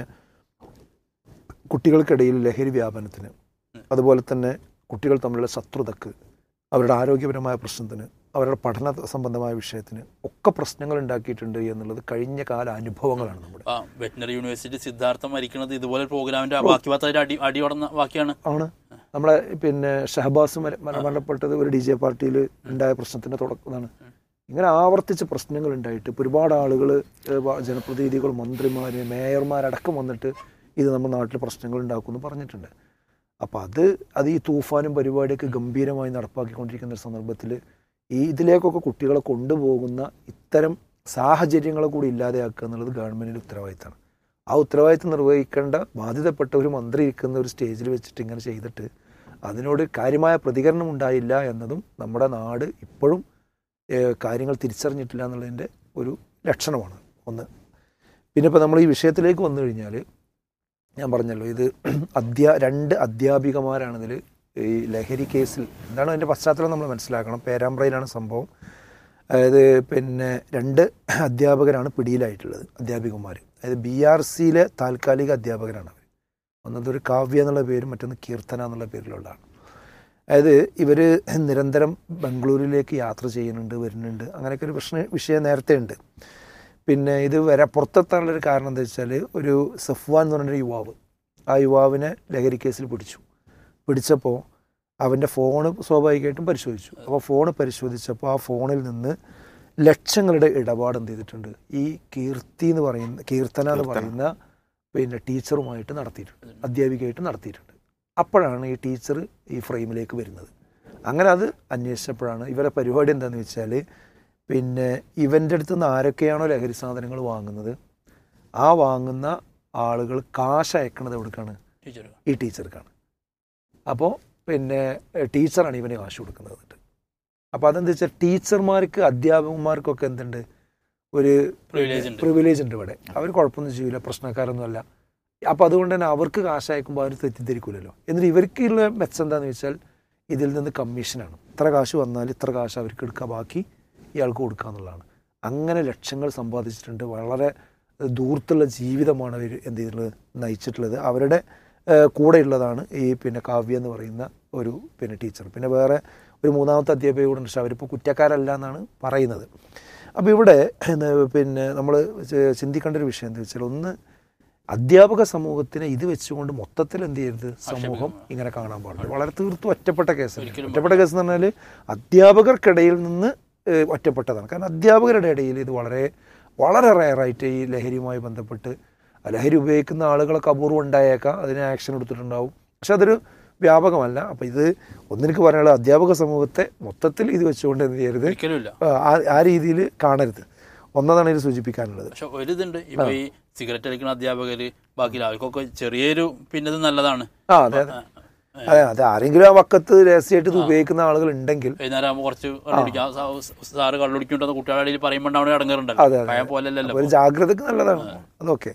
കുട്ടികൾക്കിടയിൽ ലഹരി വ്യാപനത്തിന് അതുപോലെ തന്നെ കുട്ടികൾ തമ്മിലുള്ള ശത്രുതക്ക് അവരുടെ ആരോഗ്യപരമായ പ്രശ്നത്തിന് അവരുടെ പഠന സംബന്ധമായ വിഷയത്തിന് ഒക്കെ പ്രശ്നങ്ങൾ ഉണ്ടാക്കിയിട്ടുണ്ട് എന്നുള്ളത് കഴിഞ്ഞ കാല അനുഭവങ്ങളാണ് നമ്മുടെ ആ വെറ്റിനറി യൂണിവേഴ്സിറ്റി സിദ്ധാർത്ഥം മരിക്കുന്നത് ഇതുപോലെ പ്രോഗ്രാമിന്റെ ബാക്കി ഭാഗത്ത് അടി അടിയോടുന്ന ബാക്കിയാണ് ആണ് നമ്മളെ പിന്നെ ഷഹബാസ് മര- മര- മരണപ്പെട്ടത് ഒരു ഡി ജെ പാർട്ടിയിൽ ഉണ്ടായ പ്രശ്നത്തിന്റെ തുടക്കമാണ് ഇങ്ങനെ ആവർത്തിച്ച് പ്രശ്നങ്ങൾ ഉണ്ടായിട്ട് ഇപ്പോൾ ഒരുപാട് ആളുകൾ ജനപ്രതിനിധികൾ മന്ത്രിമാർ മേയർമാരടക്കം വന്നിട്ട് ഇത് നമ്മുടെ നാട്ടിൽ പ്രശ്നങ്ങൾ ഉണ്ടാക്കുമെന്ന് പറഞ്ഞിട്ടുണ്ട് അപ്പോൾ അത് അത് ഈ തൂഫാനും പരിപാടിയൊക്കെ ഗംഭീരമായി നടപ്പാക്കിക്കൊണ്ടിരിക്കുന്ന ഒരു സന്ദർഭത്തിൽ ഈ ഇതിലേക്കൊക്കെ കുട്ടികളെ കൊണ്ടുപോകുന്ന ഇത്തരം സാഹചര്യങ്ങളെ കൂടി ഇല്ലാതെയാക്കുക എന്നുള്ളത് ഗവൺമെൻറ്റിൻ്റെ ഉത്തരവാദിത്തമാണ് ആ ഉത്തരവാദിത്തം നിർവഹിക്കേണ്ട ബാധ്യതപ്പെട്ട ഒരു മന്ത്രി ഇരിക്കുന്ന ഒരു സ്റ്റേജിൽ വെച്ചിട്ട് ഇങ്ങനെ ചെയ്തിട്ട് അതിനോട് കാര്യമായ പ്രതികരണം ഉണ്ടായില്ല എന്നതും നമ്മുടെ നാട് ഇപ്പോഴും ഏഹ്, കാര്യങ്ങൾ തിരിച്ചറിഞ്ഞിട്ടില്ല എന്നുള്ളതിൻ്റെ ഒരു ലക്ഷണമാണ് ഒന്ന് പിന്നെ ഇപ്പോൾ നമ്മൾ ഈ വിഷയത്തിലേക്ക് വന്നു കഴിഞ്ഞാൽ ഞാൻ പറഞ്ഞല്ലോ ഇത് അധ്യാ രണ്ട് അധ്യാപികമാരാണ് ഇതിൽ ഈ ലഹരി കേസിൽ എന്താണ് അതിൻ്റെ പശ്ചാത്തലം നമ്മൾ മനസ്സിലാക്കണം പേരാമ്പ്രയിലാണ് സംഭവം അതായത് പിന്നെ രണ്ട് അധ്യാപകരാണ് പിടിയിലായിട്ടുള്ളത് അധ്യാപികമാർ അതായത് ബി ആർ സിയിലെ താൽക്കാലിക അധ്യാപകരാണ് അവർ ഒന്നതൊരു കാവ്യ എന്നുള്ള പേരും മറ്റൊന്ന് കീർത്തന എന്നുള്ള പേരിലുള്ളതാണ് അതായത് ഇവർ നിരന്തരം ബംഗളൂരിലേക്ക് യാത്ര ചെയ്യുന്നുണ്ട് വരുന്നുണ്ട് അങ്ങനെയൊക്കെ ഒരു പ്രശ്ന വിഷയം നേരത്തെ ഉണ്ട് പിന്നെ ഇത് വരെ പുറത്തെത്താനുള്ളൊരു കാരണം എന്താ വെച്ചാൽ ഒരു സഫ്വാൻ എന്ന് പറഞ്ഞൊരു യുവാവ് ആ യുവാവിനെ ലഹരി കേസിൽ പിടിച്ചു പിടിച്ചപ്പോൾ അവൻ്റെ ഫോണ് സ്വാഭാവികമായിട്ടും പരിശോധിച്ചു അപ്പോൾ ഫോണ് പരിശോധിച്ചപ്പോൾ ആ ഫോണിൽ നിന്ന് ലക്ഷങ്ങളുടെ ഇടപാട് എന്ത് ചെയ്തിട്ടുണ്ട് ഈ കീർത്തി എന്ന് പറയുന്ന കീർത്തന എന്ന് പറയുന്ന പിന്നെ ടീച്ചറുമായിട്ട് നടത്തിയിട്ടുണ്ട് അധ്യാപികയായിട്ട് നടത്തിയിട്ടുണ്ട് അപ്പോഴാണ് ഈ ടീച്ചർ ഈ ഫ്രെയിമിലേക്ക് വരുന്നത് അങ്ങനെ അത് അന്വേഷിച്ചപ്പോഴാണ് ഇവരെ പരിപാടി എന്താണെന്ന് വെച്ചാൽ പിന്നെ ഇവൻ്റെ അടുത്ത് നിന്ന് ആരൊക്കെയാണോ ലഹരി സാധനങ്ങൾ വാങ്ങുന്നത് ആ വാങ്ങുന്ന ആളുകൾ കാശ് അയക്കണത് എവിടേക്കാണ് ടീച്ചർ ഈ ടീച്ചർക്കാണ് അപ്പോൾ പിന്നെ എഹ്, ടീച്ചറാണ് ഇവന് കാശ് കൊടുക്കുന്നത് എന്നിട്ട് അപ്പോൾ അതെന്താ വെച്ചാൽ ടീച്ചർമാർക്ക് അധ്യാപകന്മാർക്കൊക്കെ എന്തുണ്ട് ഒരു Privilege ഉണ്ട്. പ്രിവിലേജ് ഉണ്ട് ഇവിടെ അവർ കുഴപ്പമൊന്നും ചെയ്യില്ല പ്രശ്നക്കാരൊന്നുമല്ല അപ്പോൾ അതുകൊണ്ട് തന്നെ അവർക്ക് കാശ് അയക്കുമ്പോൾ അവർ തെറ്റിദ്ധരിക്കില്ലല്ലോ എന്നിട്ട് ഇവർക്കുള്ള മെച്ചം എന്താണെന്ന് വെച്ചാൽ ഇതിൽ നിന്ന് കമ്മീഷനാണ് ഇത്ര കാശ് വന്നാൽ ഇത്ര കാശ് അവർക്ക് എടുക്കുക ബാക്കി ഇയാൾക്ക് കൊടുക്കുക എന്നുള്ളതാണ് അങ്ങനെ ലക്ഷങ്ങൾ സമ്പാദിച്ചിട്ടുണ്ട് വളരെ ദൂരത്തുള്ള ജീവിതമാണ് അവർ എന്ത് ചെയ്തിട്ടുള്ളത് നയിച്ചിട്ടുള്ളത് അവരുടെ ഏഹ്, കൂടെയുള്ളതാണ് ഈ പിന്നെ കാവ്യ എന്ന് പറയുന്ന ഒരു പിന്നെ ടീച്ചർ പിന്നെ വേറെ ഒരു മൂന്നാമത്തെ അധ്യാപിക കൂടെ ഉണ്ട് പക്ഷെ അവരിപ്പോൾ കുറ്റക്കാരല്ല എന്നാണ് പറയുന്നത് അപ്പോൾ ഇവിടെ എന്ന് പിന്നെ നമ്മൾ ചിന്തിക്കേണ്ട ഒരു വിഷയം എന്താ വെച്ചാൽ ഒന്ന് അധ്യാപക സമൂഹത്തിനെ ഇത് വെച്ചുകൊണ്ട് മൊത്തത്തിൽ എന്ത് ചെയ്യരുത് സമൂഹം ഇങ്ങനെ കാണാൻ പാടില്ല വളരെ തീർത്തും ഒറ്റപ്പെട്ട കേസ് ഒറ്റപ്പെട്ട കേസ് എന്ന് പറഞ്ഞാൽ അധ്യാപകർക്കിടയിൽ നിന്ന് ഏഹ്, ഒറ്റപ്പെട്ടതാണ് കാരണം അധ്യാപകരുടെ ഇടയിൽ ഇത് വളരെ വളരെ റയറായിട്ട് ഈ ലഹരിയുമായി ബന്ധപ്പെട്ട് ലഹരി ഉപയോഗിക്കുന്ന ആളുകളൊക്കെ അപൂർവം ഉണ്ടായേക്കാം അതിന് ആക്ഷൻ എടുത്തിട്ടുണ്ടാവും പക്ഷെ അതൊരു വ്യാപകമല്ല അപ്പം ഇത് ഒന്നെനിക്ക് പറയാനുള്ളത് അധ്യാപക സമൂഹത്തെ മൊത്തത്തിൽ ഇത് വെച്ചുകൊണ്ട് എന്ത് ചെയ്യരുത് ഒരിക്കലും ഇല്ല ആ- ആ രീതിയിൽ കാണരുത് ഒന്നതാണ് ഇത് സൂചിപ്പിക്കാനുള്ളത് പക്ഷെ ഒരിതുണ്ട് ഇപ്പൊ ഈ സിഗരറ്റ് അടിക്കുന്ന അധ്യാപകര് ബാക്കി അവർക്കൊക്കെ ചെറിയൊരു പിന്നെ ഇത് നല്ലതാണ് ആ അതെ അതെ അതെ അതെ ആരെങ്കിലും ആ വക്കത്ത് രഹസ്യമായിട്ട് ഇത് ഉപയോഗിക്കുന്ന ആളുകൾ ഉണ്ടെങ്കിൽ വൈകുന്നേരം ആകുമ്പോൾ കുറച്ച് കള്ളുടിക്കാം സാറ് കള്ളുടിക്കുണ്ടെന്ന് കുട്ടികളുടെ ഇടയിൽ പറയുമ്പോൾ അവിടെ ഇടങ്ങറുണ്ടല്ലോ അതെ, അതെ. പഴയ പോലെയല്ലല്ലോ ഒരു ജാഗ്രതക്ക് നല്ലതാണ് അതൊക്കെ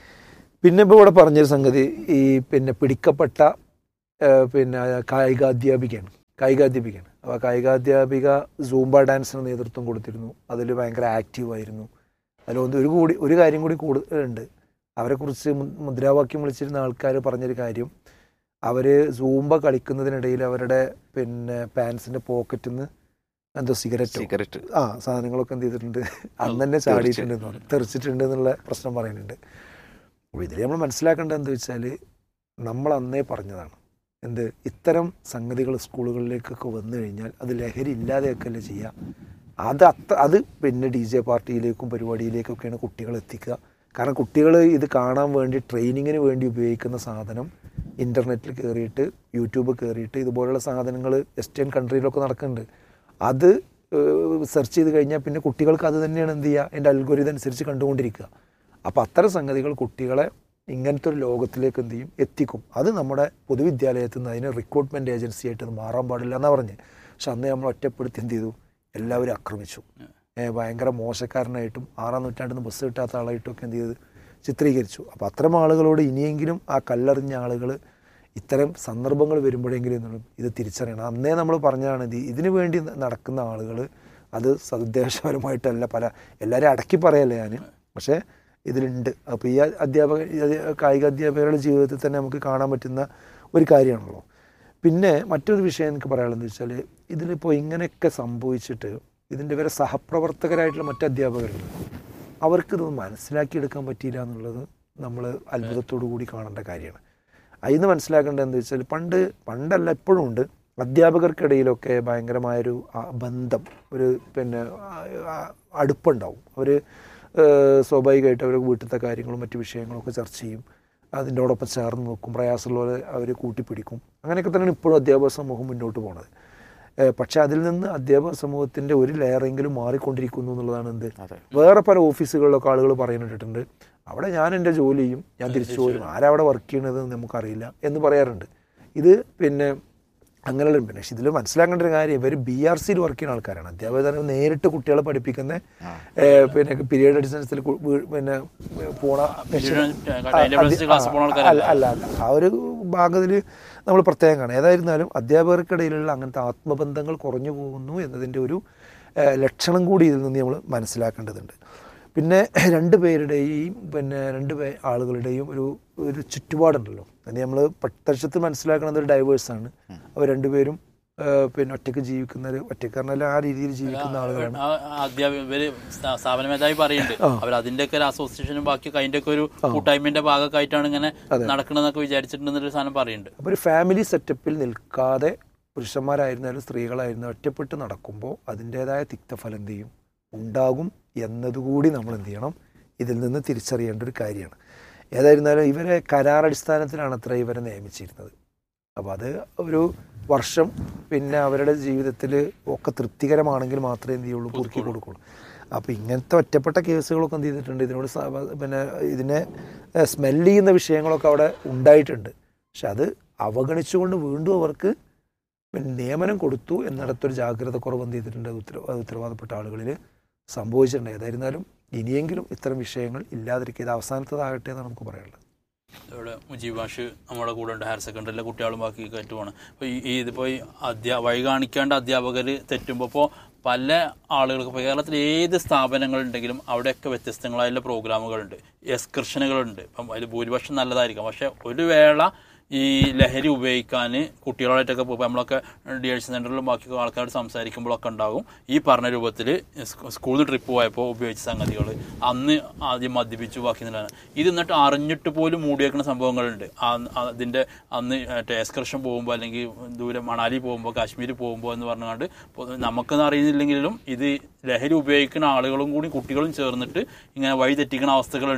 പിന്നെ ഇപ്പോൾ ഇവിടെ പറഞ്ഞൊരു സംഗതി ഈ പിന്നെ പിടിക്കപ്പെട്ട ആ, പിന്നെ കായികാധ്യാപികയാണ് കായികാധ്യാപികയാണ് അപ്പോൾ ആ കായികാധ്യാപിക സൂംബ ഡാൻസിന് നേതൃത്വം കൊടുത്തിരുന്നു അതിൽ ഭയങ്കര ആക്റ്റീവ് ആയിരുന്നു അതിലൊന്ന് ഒരു കൂടി ഒരു കാര്യം കൂടി കൂടുതലുണ്ട് അവരെക്കുറിച്ച് മു- മുദ്രാവാക്യം വിളിച്ചിരുന്ന ആൾക്കാർ പറഞ്ഞൊരു കാര്യം അവർ സൂംബ കളിക്കുന്നതിനിടയിൽ അവരുടെ പിന്നെ പാൻസിൻ്റെ പോക്കറ്റിൽ നിന്ന് എന്തോ സിഗരറ്റ് സിഗരറ്റ് ആ സാധനങ്ങളൊക്കെ എന്ത് ചെയ്തിട്ടുണ്ട് അന്ന് തന്നെ ചാടിയിട്ടുണ്ട് എന്ന് പറഞ്ഞു തെറിച്ചിട്ടുണ്ട് എന്നുള്ള പ്രശ്നം പറയുന്നുണ്ട് അപ്പോൾ ഇതിൽ നമ്മൾ മനസ്സിലാക്കേണ്ടത് എന്താ വെച്ചാൽ നമ്മൾ അന്നേ പറഞ്ഞതാണ് എന്ത് ഇത്തരം സംഗതികൾ സ്കൂളുകളിലേക്കൊക്കെ വന്നു കഴിഞ്ഞാൽ അത് ലഹരി ഇല്ലാതെയൊക്കെയല്ലേ ചെയ്യുക അത് അത്ര അത് പിന്നെ ഡി ജെ പാർട്ടിയിലേക്കും പരിപാടിയിലേക്കൊക്കെയാണ് കുട്ടികൾ എത്തിക്കുക കാരണം കുട്ടികൾ ഇത് കാണാൻ വേണ്ടി ട്രെയിനിങ്ങിന് വേണ്ടി ഉപയോഗിക്കുന്ന സാധനം ഇൻ്റർനെറ്റിൽ കയറിയിട്ട് യൂട്യൂബ് കയറിയിട്ട് ഇതുപോലുള്ള സാധനങ്ങൾ വെസ്റ്റേൺ കൺട്രിയിലൊക്കെ നടക്കുന്നുണ്ട് അത് സെർച്ച് ചെയ്ത് കഴിഞ്ഞാൽ പിന്നെ കുട്ടികൾക്ക് അത് തന്നെയാണ് എന്ത് ചെയ്യുക എൻ്റെ അൽഗോരിതം അനുസരിച്ച് കണ്ടുകൊണ്ടിരിക്കുക അപ്പോൾ അത്തരം സംഗതികൾ കുട്ടികളെ ഇങ്ങനത്തെ ഒരു ലോകത്തിലേക്ക് എന്ത് ചെയ്യും എത്തിക്കും അത് നമ്മുടെ പൊതുവിദ്യാലയത്തിൽ നിന്ന് അതിന് റിക്രൂട്ട്മെൻറ്റ് ഏജൻസി ആയിട്ട് അത് മാറാൻ പാടില്ല എന്നാണ് പറഞ്ഞത് പക്ഷെ അന്ന് നമ്മൾ ഒറ്റപ്പെടുത്തി എന്ത് ചെയ്തു എല്ലാവരും ആക്രമിച്ചു ഏ, ഭയങ്കര മോശക്കാരനായിട്ടും ആറാം നൂറ്റാണ്ടിൽ നിന്ന് ബസ് കിട്ടാത്ത ആളായിട്ടും ഒക്കെ എന്ത് ചെയ്ത് ചിത്രീകരിച്ചു അപ്പോൾ അത്തരം ആളുകളോട് ഇനിയെങ്കിലും ആ കല്ലെറിഞ്ഞ ആളുകൾ ഇത്തരം സന്ദർഭങ്ങൾ വരുമ്പോഴെങ്കിലും എന്നുള്ള ഇത് തിരിച്ചറിയണം അന്നേ നമ്മൾ പറഞ്ഞതാണ് ഇത് ഇതിനു വേണ്ടി നടക്കുന്ന ആളുകൾ അത് സതുദ്ദേശപരമായിട്ടല്ല പല എല്ലാവരും അടക്കി പറയല്ലേ ഞാൻ പക്ഷേ ഇതിലുണ്ട് അപ്പോൾ ഈ അധ്യാപക ഈ അധ്യ- കായിക അധ്യാപകരുടെ ജീവിതത്തിൽ തന്നെ നമുക്ക് കാണാൻ പറ്റുന്ന ഒരു കാര്യമാണല്ലോ പിന്നെ മറ്റൊരു വിഷയം എനിക്ക് പറയാനുള്ളത് വെച്ചാൽ ഇതിലിപ്പോൾ ഇങ്ങനെയൊക്കെ സംഭവിച്ചിട്ട് ഇതിൻ്റെ വരെ സഹപ്രവർത്തകരായിട്ടുള്ള മറ്റ് അധ്യാപകരുണ്ട് അവർക്കിതൊന്നും മനസ്സിലാക്കിയെടുക്കാൻ പറ്റിയില്ല എന്നുള്ളത് നമ്മൾ അത്ഭുതത്തോടു കൂടി കാണേണ്ട കാര്യമാണ് അതിന്ന് മനസ്സിലാക്കേണ്ടത് എന്താ വെച്ചാൽ പണ്ട് പണ്ടല്ല ഇപ്പോഴും ഉണ്ട് അധ്യാപകർക്കിടയിലൊക്കെ ഭയങ്കരമായൊരു ആ, ബന്ധം ഒരു പിന്നെ ആ, ആ, അടുപ്പുണ്ടാവും അവർ സ്വാഭാവികമായിട്ട് അവർ വീട്ടിലത്തെ കാര്യങ്ങളും മറ്റു വിഷയങ്ങളൊക്കെ ചർച്ച ചെയ്യും അതിൻ്റോടൊപ്പം ചേർന്ന് നോക്കും പ്രയാസമുള്ളവരെ അവർ കൂട്ടിപ്പിടിക്കും അങ്ങനെയൊക്കെ തന്നെയാണ് ഇപ്പോഴും അധ്യാപക സമൂഹം മുന്നോട്ട് പോകുന്നത് ഏഹ് പക്ഷേ അതിൽ നിന്ന് അധ്യാപക സമൂഹത്തിൻ്റെ ഒരു ലെയറെങ്കിലും മാറിക്കൊണ്ടിരിക്കുന്നു എന്നുള്ളതാണ് എന്ത് അതെ വേറെ പല ഓഫീസുകളിലൊക്കെ ആളുകൾ പറയുന്നിട്ടുണ്ട് അവിടെ ഞാൻ എൻ്റെ ജോലി ചെയ്യും ഞാൻ തിരിച്ചു പോരും ആരവിടെ വർക്ക് ചെയ്യണത് എന്ന് നമുക്കറിയില്ല എന്ന് പറയാറുണ്ട് ഇത് പിന്നെ അങ്ങനെയുള്ള പിന്നെ പക്ഷെ ഇതിൽ മനസ്സിലാക്കേണ്ട ഒരു കാര്യം ഇവർ ബി ആർ സിയിൽ വർക്ക് ചെയ്യുന്ന ആൾക്കാരാണ് അധ്യാപകർ നേരിട്ട് കുട്ടികളെ പഠിപ്പിക്കുന്ന ഏഹ് പിന്നെ പീരിയഡ് അടിസ്ഥാനത്തിൽ കു- വീ- പിന്നെ പോണ ഡൈവേഴ്സിറ്റി ക്ലാസ് പോണ അല്ല ആൾക്കാരല്ല അല്ല അല്ല ആ ഒരു ഭാഗത്തിൽ നമ്മൾ പ്രത്യേകം കാണാം ഏതായിരുന്നാലും അധ്യാപകർക്കിടയിലുള്ള അങ്ങനത്തെ ആത്മബന്ധങ്ങൾ കുറഞ്ഞു പോകുന്നു എന്നതിൻ്റെ ഒരു ഏഹ്, ലക്ഷണം കൂടി ഇതിൽ നിന്ന് നമ്മൾ മനസ്സിലാക്കേണ്ടതുണ്ട് പിന്നെ രണ്ട് പേരുടെയും പിന്നെ രണ്ട് പേ ആളുകളുടെയും ഒരു ഒരു ചുറ്റുപാടുണ്ടല്ലോ അതിന് നമ്മൾ പ്രത്യക്ഷത്തിൽ മനസ്സിലാക്കുന്നത് ഒരു ഡൈവേഴ്സാണ് അവർ രണ്ടുപേരും ഏഹ്, പിന്നെ ഒറ്റയ്ക്ക് ജീവിക്കുന്ന ഒരു ഒറ്റയ്ക്ക് പറഞ്ഞാൽ ആ രീതിയിൽ ജീവിക്കുന്ന ആളുകളാണ് അധ്യാപക ഇവര് സ്ഥാ- സ്ഥാപന മേധാവി പറയുന്നുണ്ട് അവർ അതിന്റെ ഒക്കെ ഒരു അസോസിയേഷനും ബാക്കി അതിന്റെ ഒക്കെ ഒരു കൂട്ടായ്മന്റെ ഭാഗമൊക്കെ ആയിട്ടാണ് ഇങ്ങനെ നടക്കണമെന്നൊക്കെ വിചാരിച്ചിട്ടുണ്ടെന്നൊരു സാധനം പറയുന്നുണ്ട് അപ്പോൾ ഒരു ഫാമിലി സെറ്റപ്പിൽ നിൽക്കാതെ പുരുഷന്മാരായിരുന്നാലും സ്ത്രീകളായിരുന്നാലും ഒറ്റപ്പെട്ട് നടക്കുമ്പോൾ അതിൻ്റേതായ തിക്തഫലം എന്ത് ചെയ്യും ഉണ്ടാകും എന്നതുകൂടി നമ്മൾ എന്ത് ചെയ്യണം ഇതിൽ നിന്ന് തിരിച്ചറിയേണ്ട ഒരു കാര്യമാണ് ഏതായിരുന്നാലും ഇവരെ കരാറടിസ്ഥാനത്തിലാണ് അത്ര ഇവരെ നിയമിച്ചിരുന്നത് അപ്പോൾ അത് ഒരു വർഷം പിന്നെ അവരുടെ ജീവിതത്തിൽ ഒക്കെ തൃപ്തികരമാണെങ്കിൽ മാത്രമേ എന്ത് ചെയ്യുള്ളൂ പുതുക്കി കൊടുക്കുള്ളൂ അപ്പോൾ ഇങ്ങനത്തെ ഒറ്റപ്പെട്ട കേസുകളൊക്കെ എന്ത് ചെയ്തിട്ടുണ്ട് ഇതിനോട് സ- പിന്നെ ഇതിനെ സ്മെല്ല് ചെയ്യുന്ന വിഷയങ്ങളൊക്കെ അവിടെ ഉണ്ടായിട്ടുണ്ട് പക്ഷെ അത് അവഗണിച്ചുകൊണ്ട് വീണ്ടും അവർക്ക് പിന്നെ നിയമനം കൊടുത്തു എന്നിടത്തൊരു ജാഗ്രത കുറവ് എന്ത് ചെയ്തിട്ടുണ്ട് അത് ഉത്തര അത് ഉത്തരവാദപ്പെട്ട ആളുകളിൽ സംഭവിച്ചിട്ടുണ്ട് ഏതായിരുന്നാലും ഇനിയെങ്കിലും ഇത്തരം വിഷയങ്ങൾ ഇല്ലാതിരിക്കുക ഇത് അവസാനത്തതാകട്ടെ എന്നാണ് നമുക്ക് പറയാനുള്ളത് ഇവിടെ മുജീബ് മാഷ് നമ്മുടെ കൂടെ ഉണ്ട് ഹയർ സെക്കൻഡറിയിലെ കുട്ടികളും ബാക്കി കയറ്റ് പോകണം അപ്പോൾ ഈ ഈ ഇതിപ്പോൾ ഈ അധ്യാ വഴി കാണിക്കേണ്ട അധ്യാപകർ തെറ്റുമ്പോൾ ഇപ്പോൾ പല ആളുകൾക്ക് ഇപ്പോൾ കേരളത്തിൽ ഏത് സ്ഥാപനങ്ങളുണ്ടെങ്കിലും അവിടെയൊക്കെ വ്യത്യസ്തങ്ങളായുള്ള പ്രോഗ്രാമുകളുണ്ട് എക്സ്കർഷനുകളുണ്ട് ഇപ്പം അതിൽ ഭൂരിപക്ഷം നല്ലതായിരിക്കാം പക്ഷേ ഒരു വേള ഈ ലഹരി ഉപയോഗിക്കാൻ കുട്ടികളായിട്ടൊക്കെ പോകുമ്പോൾ നമ്മളൊക്കെ ഡി എച്ച് സെൻറ്ററിലും ബാക്കി ആൾക്കാരോട് സംസാരിക്കുമ്പോഴൊക്കെ ഉണ്ടാകും ഈ പറഞ്ഞ രൂപത്തിൽ സ്കൂളിൽ ട്രിപ്പ് പോയപ്പോൾ ഉപയോഗിച്ച സംഗതികൾ അന്ന് ആദ്യം മദ്യപിച്ചു ബാക്കി എന്നുള്ളതാണ് ഇത് എന്നിട്ട് അറിഞ്ഞിട്ട് പോലും മൂടി വെക്കുന്ന സംഭവങ്ങളുണ്ട് ആ- അതിൻ്റെ അന്ന് മറ്റേ എക്സ്കർഷൻ പോകുമ്പോൾ അല്ലെങ്കിൽ ദൂരെ മണാലി പോകുമ്പോൾ കാശ്മീർ പോകുമ്പോൾ എന്ന് പറഞ്ഞുകൊണ്ട് പൊ- നമുക്കൊന്നും അറിയുന്നില്ലെങ്കിലും ഇത് ലഹരി ഉപയോഗിക്കുന്ന ആളുകളും കൂടി കുട്ടികളും ചേർന്നിട്ട് ഇങ്ങനെ വഴി തെറ്റിക്കുന്ന അവസ്ഥകളുണ്ട്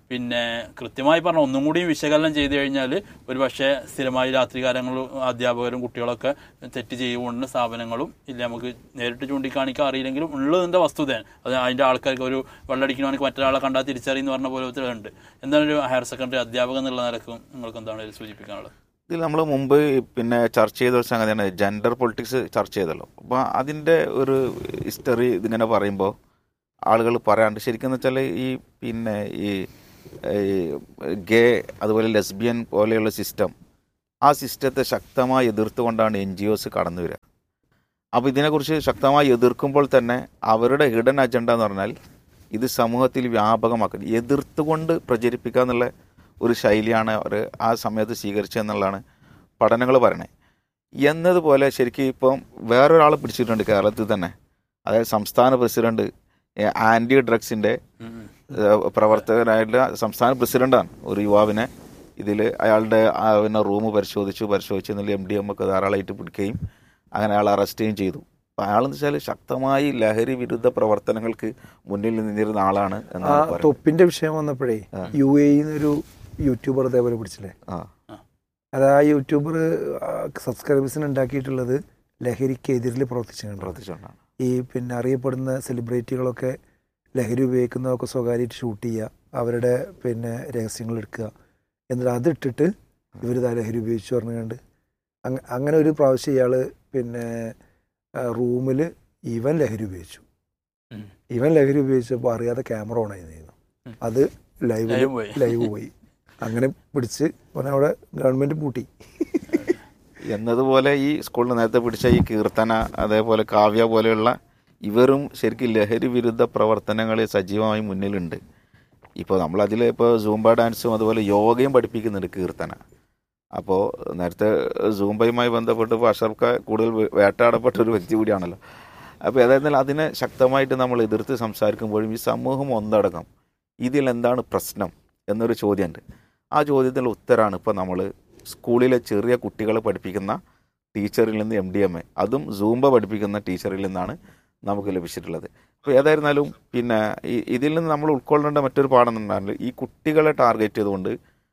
പിന്നെ കൃത്യമായി പറഞ്ഞ ഒന്നും കൂടി വിശകലനം ചെയ്തു കഴിഞ്ഞാൽ ഒരു പക്ഷേ സ്ഥിരമായി രാത്രികാലങ്ങളും അധ്യാപകരും കുട്ടികളൊക്കെ തെറ്റ് ചെയ്യുകൊണ്ട് സ്ഥാപനങ്ങളും ഇല്ല നമുക്ക് നേരിട്ട് ചൂണ്ടിക്കാണിക്കാൻ അറിയില്ലെങ്കിലും ഉള്ളതിൻ്റെ വസ്തുതയാണ് അത് അതിൻ്റെ ആൾക്കാർക്ക് ഒരു വെള്ളടിക്കണമെങ്കിൽ മറ്റൊരാളെ കണ്ടാൽ തിരിച്ചറിയുന്ന പറഞ്ഞ പോലെ ഉണ്ട് എന്താണ് ഒരു ഹയർ സെക്കൻഡറി അധ്യാപകൻ എന്നുള്ള നിലക്കും നിങ്ങൾക്ക് എന്താണ് ഇതിൽ സൂചിപ്പിക്കാനുള്ളത് ഇതിൽ നമ്മൾ മുമ്പ് പിന്നെ ചർച്ച ചെയ്ത ഒരു സംഗതിയാണ് ജെൻഡർ പൊളിറ്റിക്സ് ചർച്ച ചെയ്തല്ലോ അപ്പോൾ അതിൻ്റെ ഒരു ഹിസ്റ്ററി ഇതിങ്ങനെ പറയുമ്പോൾ ആളുകൾ പറയാണ്ട് ശരിക്കും എന്ന് വെച്ചാൽ ഈ പിന്നെ ഈ ഗേ അതുപോലെ ലെസ്ബിയൻ പോലെയുള്ള സിസ്റ്റം ആ സിസ്റ്റത്തെ ശക്തമായി എതിർത്തുകൊണ്ടാണ് എൻ ജി ഒസ് കടന്നു വരിക അപ്പോൾ ഇതിനെക്കുറിച്ച് ശക്തമായി എതിർക്കുമ്പോൾ തന്നെ അവരുടെ ഹിഡൻ അജണ്ട എന്ന് പറഞ്ഞാൽ ഇത് സമൂഹത്തിൽ വ്യാപകമാക്കുക എതിർത്തുകൊണ്ട് പ്രചരിപ്പിക്കുക എന്നുള്ള ഒരു ശൈലിയാണ് അവർ ആ സമയത്ത് സ്വീകരിച്ചതെന്നുള്ളതാണ് പഠനങ്ങൾ പറയണേ എന്നതുപോലെ ശരിക്കും ഇപ്പം വേറൊരാൾ പിടിച്ചിട്ടുണ്ട് കേരളത്തിൽ തന്നെ അതായത് സംസ്ഥാന പ്രസിഡന്റ് ആൻറ്റി ഡ്രഗ്സിൻ്റെ പ്രവർത്തകനായിട്ടുള്ള സംസ്ഥാന പ്രസിഡന്റാണ് ഒരു യുവാവിനെ ഇതിൽ അയാളുടെ ആ പിന്നെ റൂം പരിശോധിച്ചു പരിശോധിച്ച് എന്നിൽ എം ഡി എം ഒക്കെ ധാരാളമായിട്ട് പിടിക്കുകയും അങ്ങനെ അയാൾ അറസ്റ്റ് ചെയ്യുകയും ചെയ്തു അപ്പം അയാളെന്ന് വെച്ചാൽ ശക്തമായി ലഹരി വിരുദ്ധ പ്രവർത്തനങ്ങൾക്ക് മുന്നിൽ നിന്നിരുന്ന ആളാണ് ആ എന്നാണ് പറയുന്നത് തൊപ്പിന്റെ വിഷയം വന്നപ്പോഴേ യു എ ഒരു യൂട്യൂബർ അതേപോലെ പിടിച്ചില്ലേ ആ അത് ആ യൂട്യൂബർ സബ്സ്ക്രൈബേഴ്സിന് ഉണ്ടാക്കിയിട്ടുള്ളത് ലഹരിക്കെതിരിൽ പ്രവർത്തിച്ചിട്ടുണ്ട് പ്രവർത്തിച്ചുകൊണ്ടാണ് ഈ പിന്നെ അറിയപ്പെടുന്ന സെലിബ്രിറ്റികളൊക്കെ ലഹരി ഉപയോഗിക്കുന്നതൊക്കെ സ്വകാര്യമായിട്ട് ഷൂട്ട് ചെയ്യുക അവരുടെ പിന്നെ രഹസ്യങ്ങൾ എടുക്കുക എന്നിട്ട് അതിട്ടിട്ട് ഇവർ ലഹരി ഉപയോഗിച്ചു പറഞ്ഞുകൊണ്ട് അങ്ങ അങ്ങനെ ഒരു പ്രാവശ്യം ഇയാൾ പിന്നെ റൂമിൽ ഇവൻ ലഹരി ഉപയോഗിച്ചു ഉം. ഇവൻ ലഹരി ഉപയോഗിച്ചപ്പോൾ അറിയാതെ ക്യാമറ ഓൺ ആയിരുന്നു ഉം. അത് ലൈവ് ലൈവ് പോയി. ലൈവ് പോയി അങ്ങനെ പിടിച്ച് ഓനെ അവിടെ ഗവൺമെന്റ് പൂട്ടി എന്നതുപോലെ ഈ സ്കൂളിൽ നേരത്തെ പിടിച്ച ഈ കീർത്തന അതേപോലെ കാവ്യ പോലെയുള്ള ഇവരും ശരിക്കും ലഹരി വിരുദ്ധ പ്രവർത്തനങ്ങളിൽ സജീവമായി മുന്നിലുണ്ട് ഇപ്പോൾ നമ്മളതിൽ ഇപ്പോൾ സൂംബ ഡാൻസും അതുപോലെ യോഗയും പഠിപ്പിക്കുന്നുണ്ട് കീർത്തന അപ്പോൾ നേരത്തെ സൂംബയുമായി ബന്ധപ്പെട്ട് ഇപ്പോൾ അഷർക്ക കൂടുതൽ വേ- വേട്ടയാടപ്പെട്ട ഒരു വ്യക്തി കൂടിയാണല്ലോ അപ്പോൾ ഏതായിരുന്നാലും അതിനെ ശക്തമായിട്ട് നമ്മൾ എതിർത്ത് സംസാരിക്കുമ്പോഴും ഈ സമൂഹം ഒന്നടക്കം ഇതിൽ എന്താണ് പ്രശ്നം എന്നൊരു ചോദ്യമുണ്ട് ആ ചോദ്യത്തിനുള്ള ഉത്തരമാണ് ഇപ്പോൾ നമ്മൾ സ്കൂളിലെ ചെറിയ കുട്ടികളെ പഠിപ്പിക്കുന്ന ടീച്ചറിൽ നിന്ന് എം ഡി എം എ അതും സൂംബ പഠിപ്പിക്കുന്ന ടീച്ചറിൽ നിന്നാണ് നമുക്ക് ലഭിച്ചിട്ടുള്ളത് അപ്പോൾ ഏതായിരുന്നാലും പിന്നെ ഈ ഇതിൽ നിന്ന് നമ്മൾ ഉൾക്കൊള്ളേണ്ട മറ്റൊരു പാഠം എന്ന് പറഞ്ഞാൽ ഈ കുട്ടികളെ ടാർഗറ്റ് ചെയ്തുകൊണ്ട്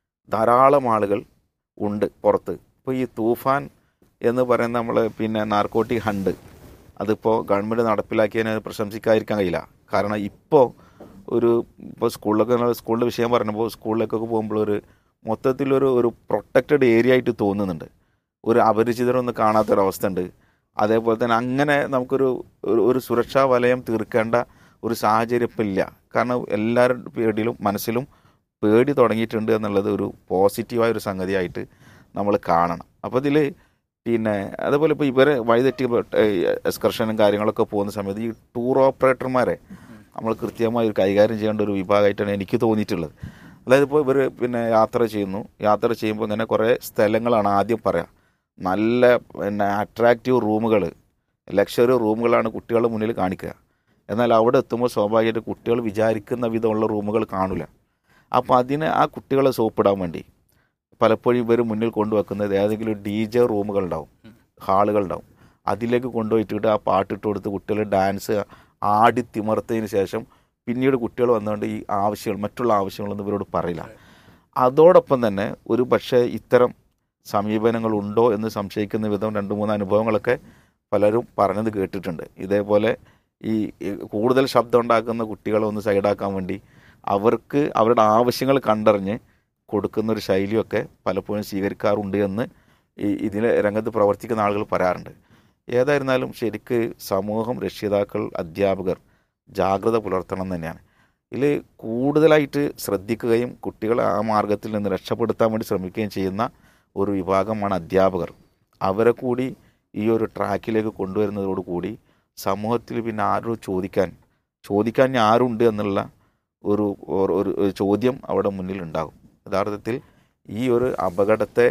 ധാരാളം ആളുകൾ ഉണ്ട് പുറത്ത് ഇപ്പോൾ ഈ തൂഫാൻ എന്ന് പറയുന്ന നമ്മൾ പിന്നെ നാർക്കോട്ടിക് ഹണ്ട് അതിപ്പോൾ ഗവൺമെൻറ് നടപ്പിലാക്കിയതിനെ പ്രശംസിക്കാതിരിക്കാൻ കഴിയില്ല കാരണം ഇപ്പോൾ ഒരു ഇപ്പോൾ സ്കൂളിലൊക്കെ നമ്മൾ സ്കൂളിൻ്റെ വിഷയം പറഞ്ഞപ്പോൾ സ്കൂളിലേക്കൊക്കെ പോകുമ്പോൾ ഒരു മൊത്തത്തിലൊരു ഒരു പ്രൊട്ടക്റ്റഡ് ഏരിയ ആയിട്ട് തോന്നുന്നുണ്ട് ഒരു അപരിചിതരൊന്നും കാണാത്തൊരവസ്ഥ ഉണ്ട് അതേപോലെ തന്നെ അങ്ങനെ നമുക്കൊരു ഒരു- ഒരു സുരക്ഷാ വലയം തീർക്കേണ്ട ഒരു സാഹചര്യം ഇപ്പം ഇല്ല കാരണം എല്ലാവരുടെ പേടിയിലും മനസ്സിലും പേടി തുടങ്ങിയിട്ടുണ്ട് എന്നുള്ളത് ഒരു പോസിറ്റീവായ ഒരു സംഗതിയായിട്ട് നമ്മൾ കാണണം അപ്പോൾ ഇതിൽ പിന്നെ അതേപോലെ ഇപ്പോൾ ഇവരെ വഴിതെറ്റി എക്സ്കർഷനും കാര്യങ്ങളൊക്കെ പോകുന്ന സമയത്ത് ഈ ടൂർ ഓപ്പറേറ്റർമാരെ നമ്മൾ കൃത്യമായി ഒരു കൈകാര്യം ചെയ്യേണ്ട ഒരു വിഭാഗമായിട്ടാണ് എനിക്ക് തോന്നിയിട്ടുള്ളത് അതായത് ഇപ്പോൾ ഇവർ പിന്നെ യാത്ര ചെയ്യുന്നു യാത്ര ചെയ്യുമ്പോൾ ഇങ്ങനെ കുറേ സ്ഥലങ്ങളാണ് ആദ്യം പറയാം നല്ല പിന്നെ അട്രാക്റ്റീവ് റൂമുകൾ ലക്ഷറി റൂമുകളാണ് കുട്ടികളുടെ മുന്നിൽ കാണിക്കുക എന്നാൽ അവിടെ എത്തുമ്പോൾ സ്വാഭാവികമായിട്ട് കുട്ടികൾ വിചാരിക്കുന്ന വിധമുള്ള റൂമുകൾ കാണില്ല അപ്പോൾ അതിന് ആ കുട്ടികളെ സോപ്പിടാൻ വേണ്ടി പലപ്പോഴും ഇവർ മുന്നിൽ കൊണ്ടുവെക്കുന്നത് ഏതെങ്കിലും ഡി ജെ റൂമുകളുണ്ടാവും ഹാളുകളുണ്ടാവും അതിലേക്ക് കൊണ്ടുപോയിട്ടിട്ട് ആ പാട്ടിട്ട് കൊടുത്ത് കുട്ടികൾ ഡാൻസ് ആടി തിമർത്തതിന് ശേഷം പിന്നീട് കുട്ടികൾ വന്നുകൊണ്ട് ഈ ആവശ്യങ്ങൾ മറ്റുള്ള ആവശ്യങ്ങളൊന്നും ഇവരോട് പറയില്ല അതോടൊപ്പം തന്നെ ഒരു പക്ഷേ ഇത്തരം സമീപനങ്ങളുണ്ടോ എന്ന് സംശയിക്കുന്ന വിധം രണ്ട് മൂന്ന് അനുഭവങ്ങളൊക്കെ പലരും പറഞ്ഞത് കേട്ടിട്ടുണ്ട് ഇതേപോലെ ഈ ഈ കൂടുതൽ ശബ്ദം ഉണ്ടാക്കുന്ന കുട്ടികളെ ഒന്ന് സൈഡാക്കാൻ വേണ്ടി അവർക്ക് അവരുടെ ആവശ്യങ്ങൾ കണ്ടറിഞ്ഞ് കൊടുക്കുന്ന ഒരു ശൈലിയൊക്കെ പലപ്പോഴും സ്വീകരിക്കാറുണ്ട് എന്ന് ഈ ഇതിലെ രംഗത്ത് പ്രവർത്തിക്കുന്ന ആളുകൾ പറയാറുണ്ട് ഏതായിരുന്നാലും ശരിക്ക് സമൂഹം രക്ഷിതാക്കൾ അധ്യാപകർ ജാഗ്രത പുലർത്തണം എന്ന് തന്നെയാണ് ഇതിൽ കൂടുതലായിട്ട് ശ്രദ്ധിക്കുകയും കുട്ടികളെ ആ മാർഗത്തിൽ നിന്ന് രക്ഷപ്പെടുത്താൻ വേണ്ടി ശ്രമിക്കുകയും ചെയ്യുന്ന ഒരു വിഭാഗമാണ് അധ്യാപകർ അവരെ കൂടി ഈ ഒരു ട്രാക്കിലേക്ക് കൊണ്ടുവരുന്നതോടുകൂടി സമൂഹത്തിൽ പിന്നെ ആരും ചോദിക്കാൻ ചോദിക്കാൻ ഇനി ആരുണ്ട് എന്നുള്ള ഒരു ഒരു- ഒരു ഒരു ചോദ്യം അവിടെ മുന്നിൽ ഉണ്ടാകും യഥാർത്ഥത്തിൽ ഈ ഒരു അപകടത്തെ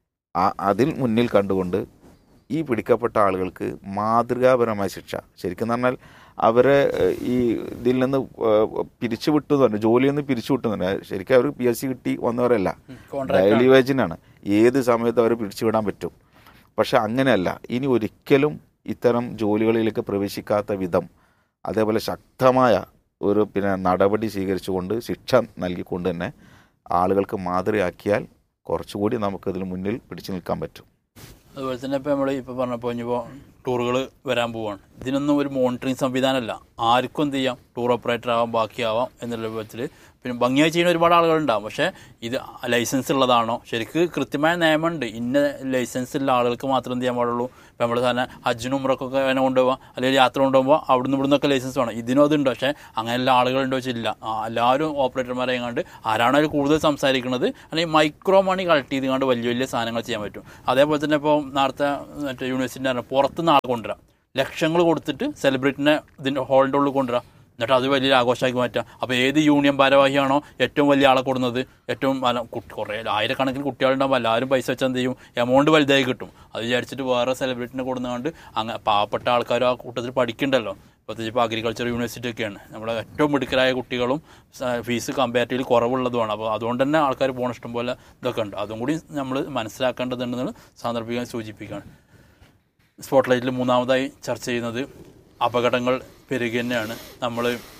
ആ- അതിൽ മുന്നിൽ കണ്ടുകൊണ്ട് ഈ പിടിക്കപ്പെട്ട ആളുകൾക്ക് മാതൃകാപരമായ ശിക്ഷ ശരിക്കും പറഞ്ഞാൽ അവരെ ഏഹ്, ഈ ഇതിൽ നിന്ന് ഏഹ്, പിരിച്ചുവിട്ടു എന്ന് പറഞ്ഞു ജോലിയിൽ നിന്ന് പിരിച്ചുവിട്ടു എന്ന് പറഞ്ഞു ശരിക്കും അവർ പി എസ് സി കിട്ടി വന്നവരല്ല ഡെയിലി വേജിനാണ് ഏത് സമയത്ത് അവരെ പിടിച്ചുവിടാൻ പറ്റും പക്ഷെ അങ്ങനെയല്ല ഇനി ഒരിക്കലും ഇത്തരം ജോലികളിലേക്ക് പ്രവേശിക്കാത്ത വിധം അതേപോലെ ശക്തമായ ഒരു പിന്നെ നടപടി സ്വീകരിച്ചുകൊണ്ട് ശിക്ഷ നൽകിക്കൊണ്ട് തന്നെ ആളുകൾക്ക് മാതൃകയാക്കിയാൽ കുറച്ചുകൂടി നമുക്കതിൽ മുന്നിൽ പിടിച്ചു നിൽക്കാൻ പറ്റും അതുപോലെ തന്നെ ഇപ്പോൾ നമ്മൾ ഇപ്പോൾ പറഞ്ഞപ്പോൾ ഇനിയിപ്പോൾ ടൂറുകൾ വരാൻ പോവാണ് ഇതിനൊന്നും ഒരു മോണിറ്ററിങ് സംവിധാനമല്ല ആർക്കും എന്ത് ചെയ്യാം ടൂർ ഓപ്പറേറ്റർ ആവാം ബാക്കിയാവാം എന്നുള്ള വിധത്തിൽ പിന്നെ ഭംഗിയായി ചെയ്യുന്ന ഒരുപാട് ആളുകളുണ്ടാവും പക്ഷേ ഇത് ലൈസൻസ് ഉള്ളതാണോ ശരിക്ക് കൃത്യമായ നിയമമുണ്ട് ഇന്ന ലൈസൻസ് ഉള്ള ആളുകൾക്ക് മാത്രം എന്ത് ചെയ്യാൻ പാടുള്ളൂ ഇപ്പോൾ നമ്മൾ സാധാരണ ഹജ്ജിനും ഉമ്രക്കൊക്കെ വേണം കൊണ്ടുപോകാം അല്ലെങ്കിൽ യാത്ര കൊണ്ടുപോകുമ്പോൾ അവിടുന്ന് ഇവിടുന്നൊക്കെ ലൈസൻസ് വേണം ഇതിനും അതുണ്ട് പക്ഷേ അങ്ങനെയുള്ള ആളുകളുണ്ടോ വെച്ചില്ല ആ, എല്ലാവരും ഓപ്പറേറ്റർമാരെ കണ്ട് ആരാണ് അതിൽ കൂടുതൽ സംസാരിക്കുന്നത് അല്ലെങ്കിൽ മൈക്രോ മണി കളക്ട് ചെയ്ത് കണ്ട് വലിയ വലിയ സാധനങ്ങൾ ചെയ്യാൻ പറ്റും അതേപോലെ തന്നെ ഇപ്പോൾ നേരത്തെ മറ്റേ യൂണിവേഴ്സിറ്റി പറഞ്ഞ പുറത്തുനിന്ന് ആൾ കൊണ്ടുവരാം ലക്ഷങ്ങൾ കൊടുത്തിട്ട് സെലിബ്രിറ്റിനെ ഇതിൻ്റെ ഹോളിൻ്റെ ഉള്ളിൽ കൊണ്ടുവരാം എന്നിട്ട് അത് വലിയൊരു ആഘോഷമാക്കി മാറ്റാം അപ്പോൾ ഏത് യൂണിയൻ ഭാരവാഹിയാണോ ഏറ്റവും വലിയ ആളെ കൊടുക്കുന്നത് ഏറ്റവും വല- കുട്ടി- കുറേ ആയിരക്കണക്കിന് കുട്ടികളുണ്ടാകുമ്പോൾ എല്ലാവരും പൈസ വെച്ചാൽ എന്ത് ചെയ്യും എമൗണ്ട് വലുതായി കിട്ടും അത് വിചാരിച്ചിട്ട് വേറെ സെലിബ്രിറ്റിനെ കൊടുന്നുകൊണ്ട് അങ്ങനെ പാവപ്പെട്ട ആൾക്കാരും ആ കൂട്ടത്തിൽ പഠിക്കണ്ടല്ലോ പ്രത്യേകിച്ച് ഇപ്പോൾ അഗ്രികൾച്ചർ യൂണിവേഴ്സിറ്റി ഒക്കെയാണ് നമ്മുടെ ഏറ്റവും മിടുക്കരായ കുട്ടികളും ഫീസ് കമ്പാരിറ്റീവ്ലി കുറവുള്ളതുമാണ് അപ്പോൾ അതുകൊണ്ട് തന്നെ ആൾക്കാർ പോകണ ഇഷ്ടം പോലെ ഇതൊക്കെ ഉണ്ട് അതും കൂടി നമ്മൾ മനസ്സിലാക്കേണ്ടതുണ്ടെന്ന് സാന്ദർഭികം സൂചിപ്പിക്കുകയാണ് സ്പോട്ട് ലൈറ്റിൽ മൂന്നാമതായി ചർച്ച ചെയ്യുന്നത് അപകടങ്ങൾ പെരുകി തന്നെയാണ് നമ്മൾ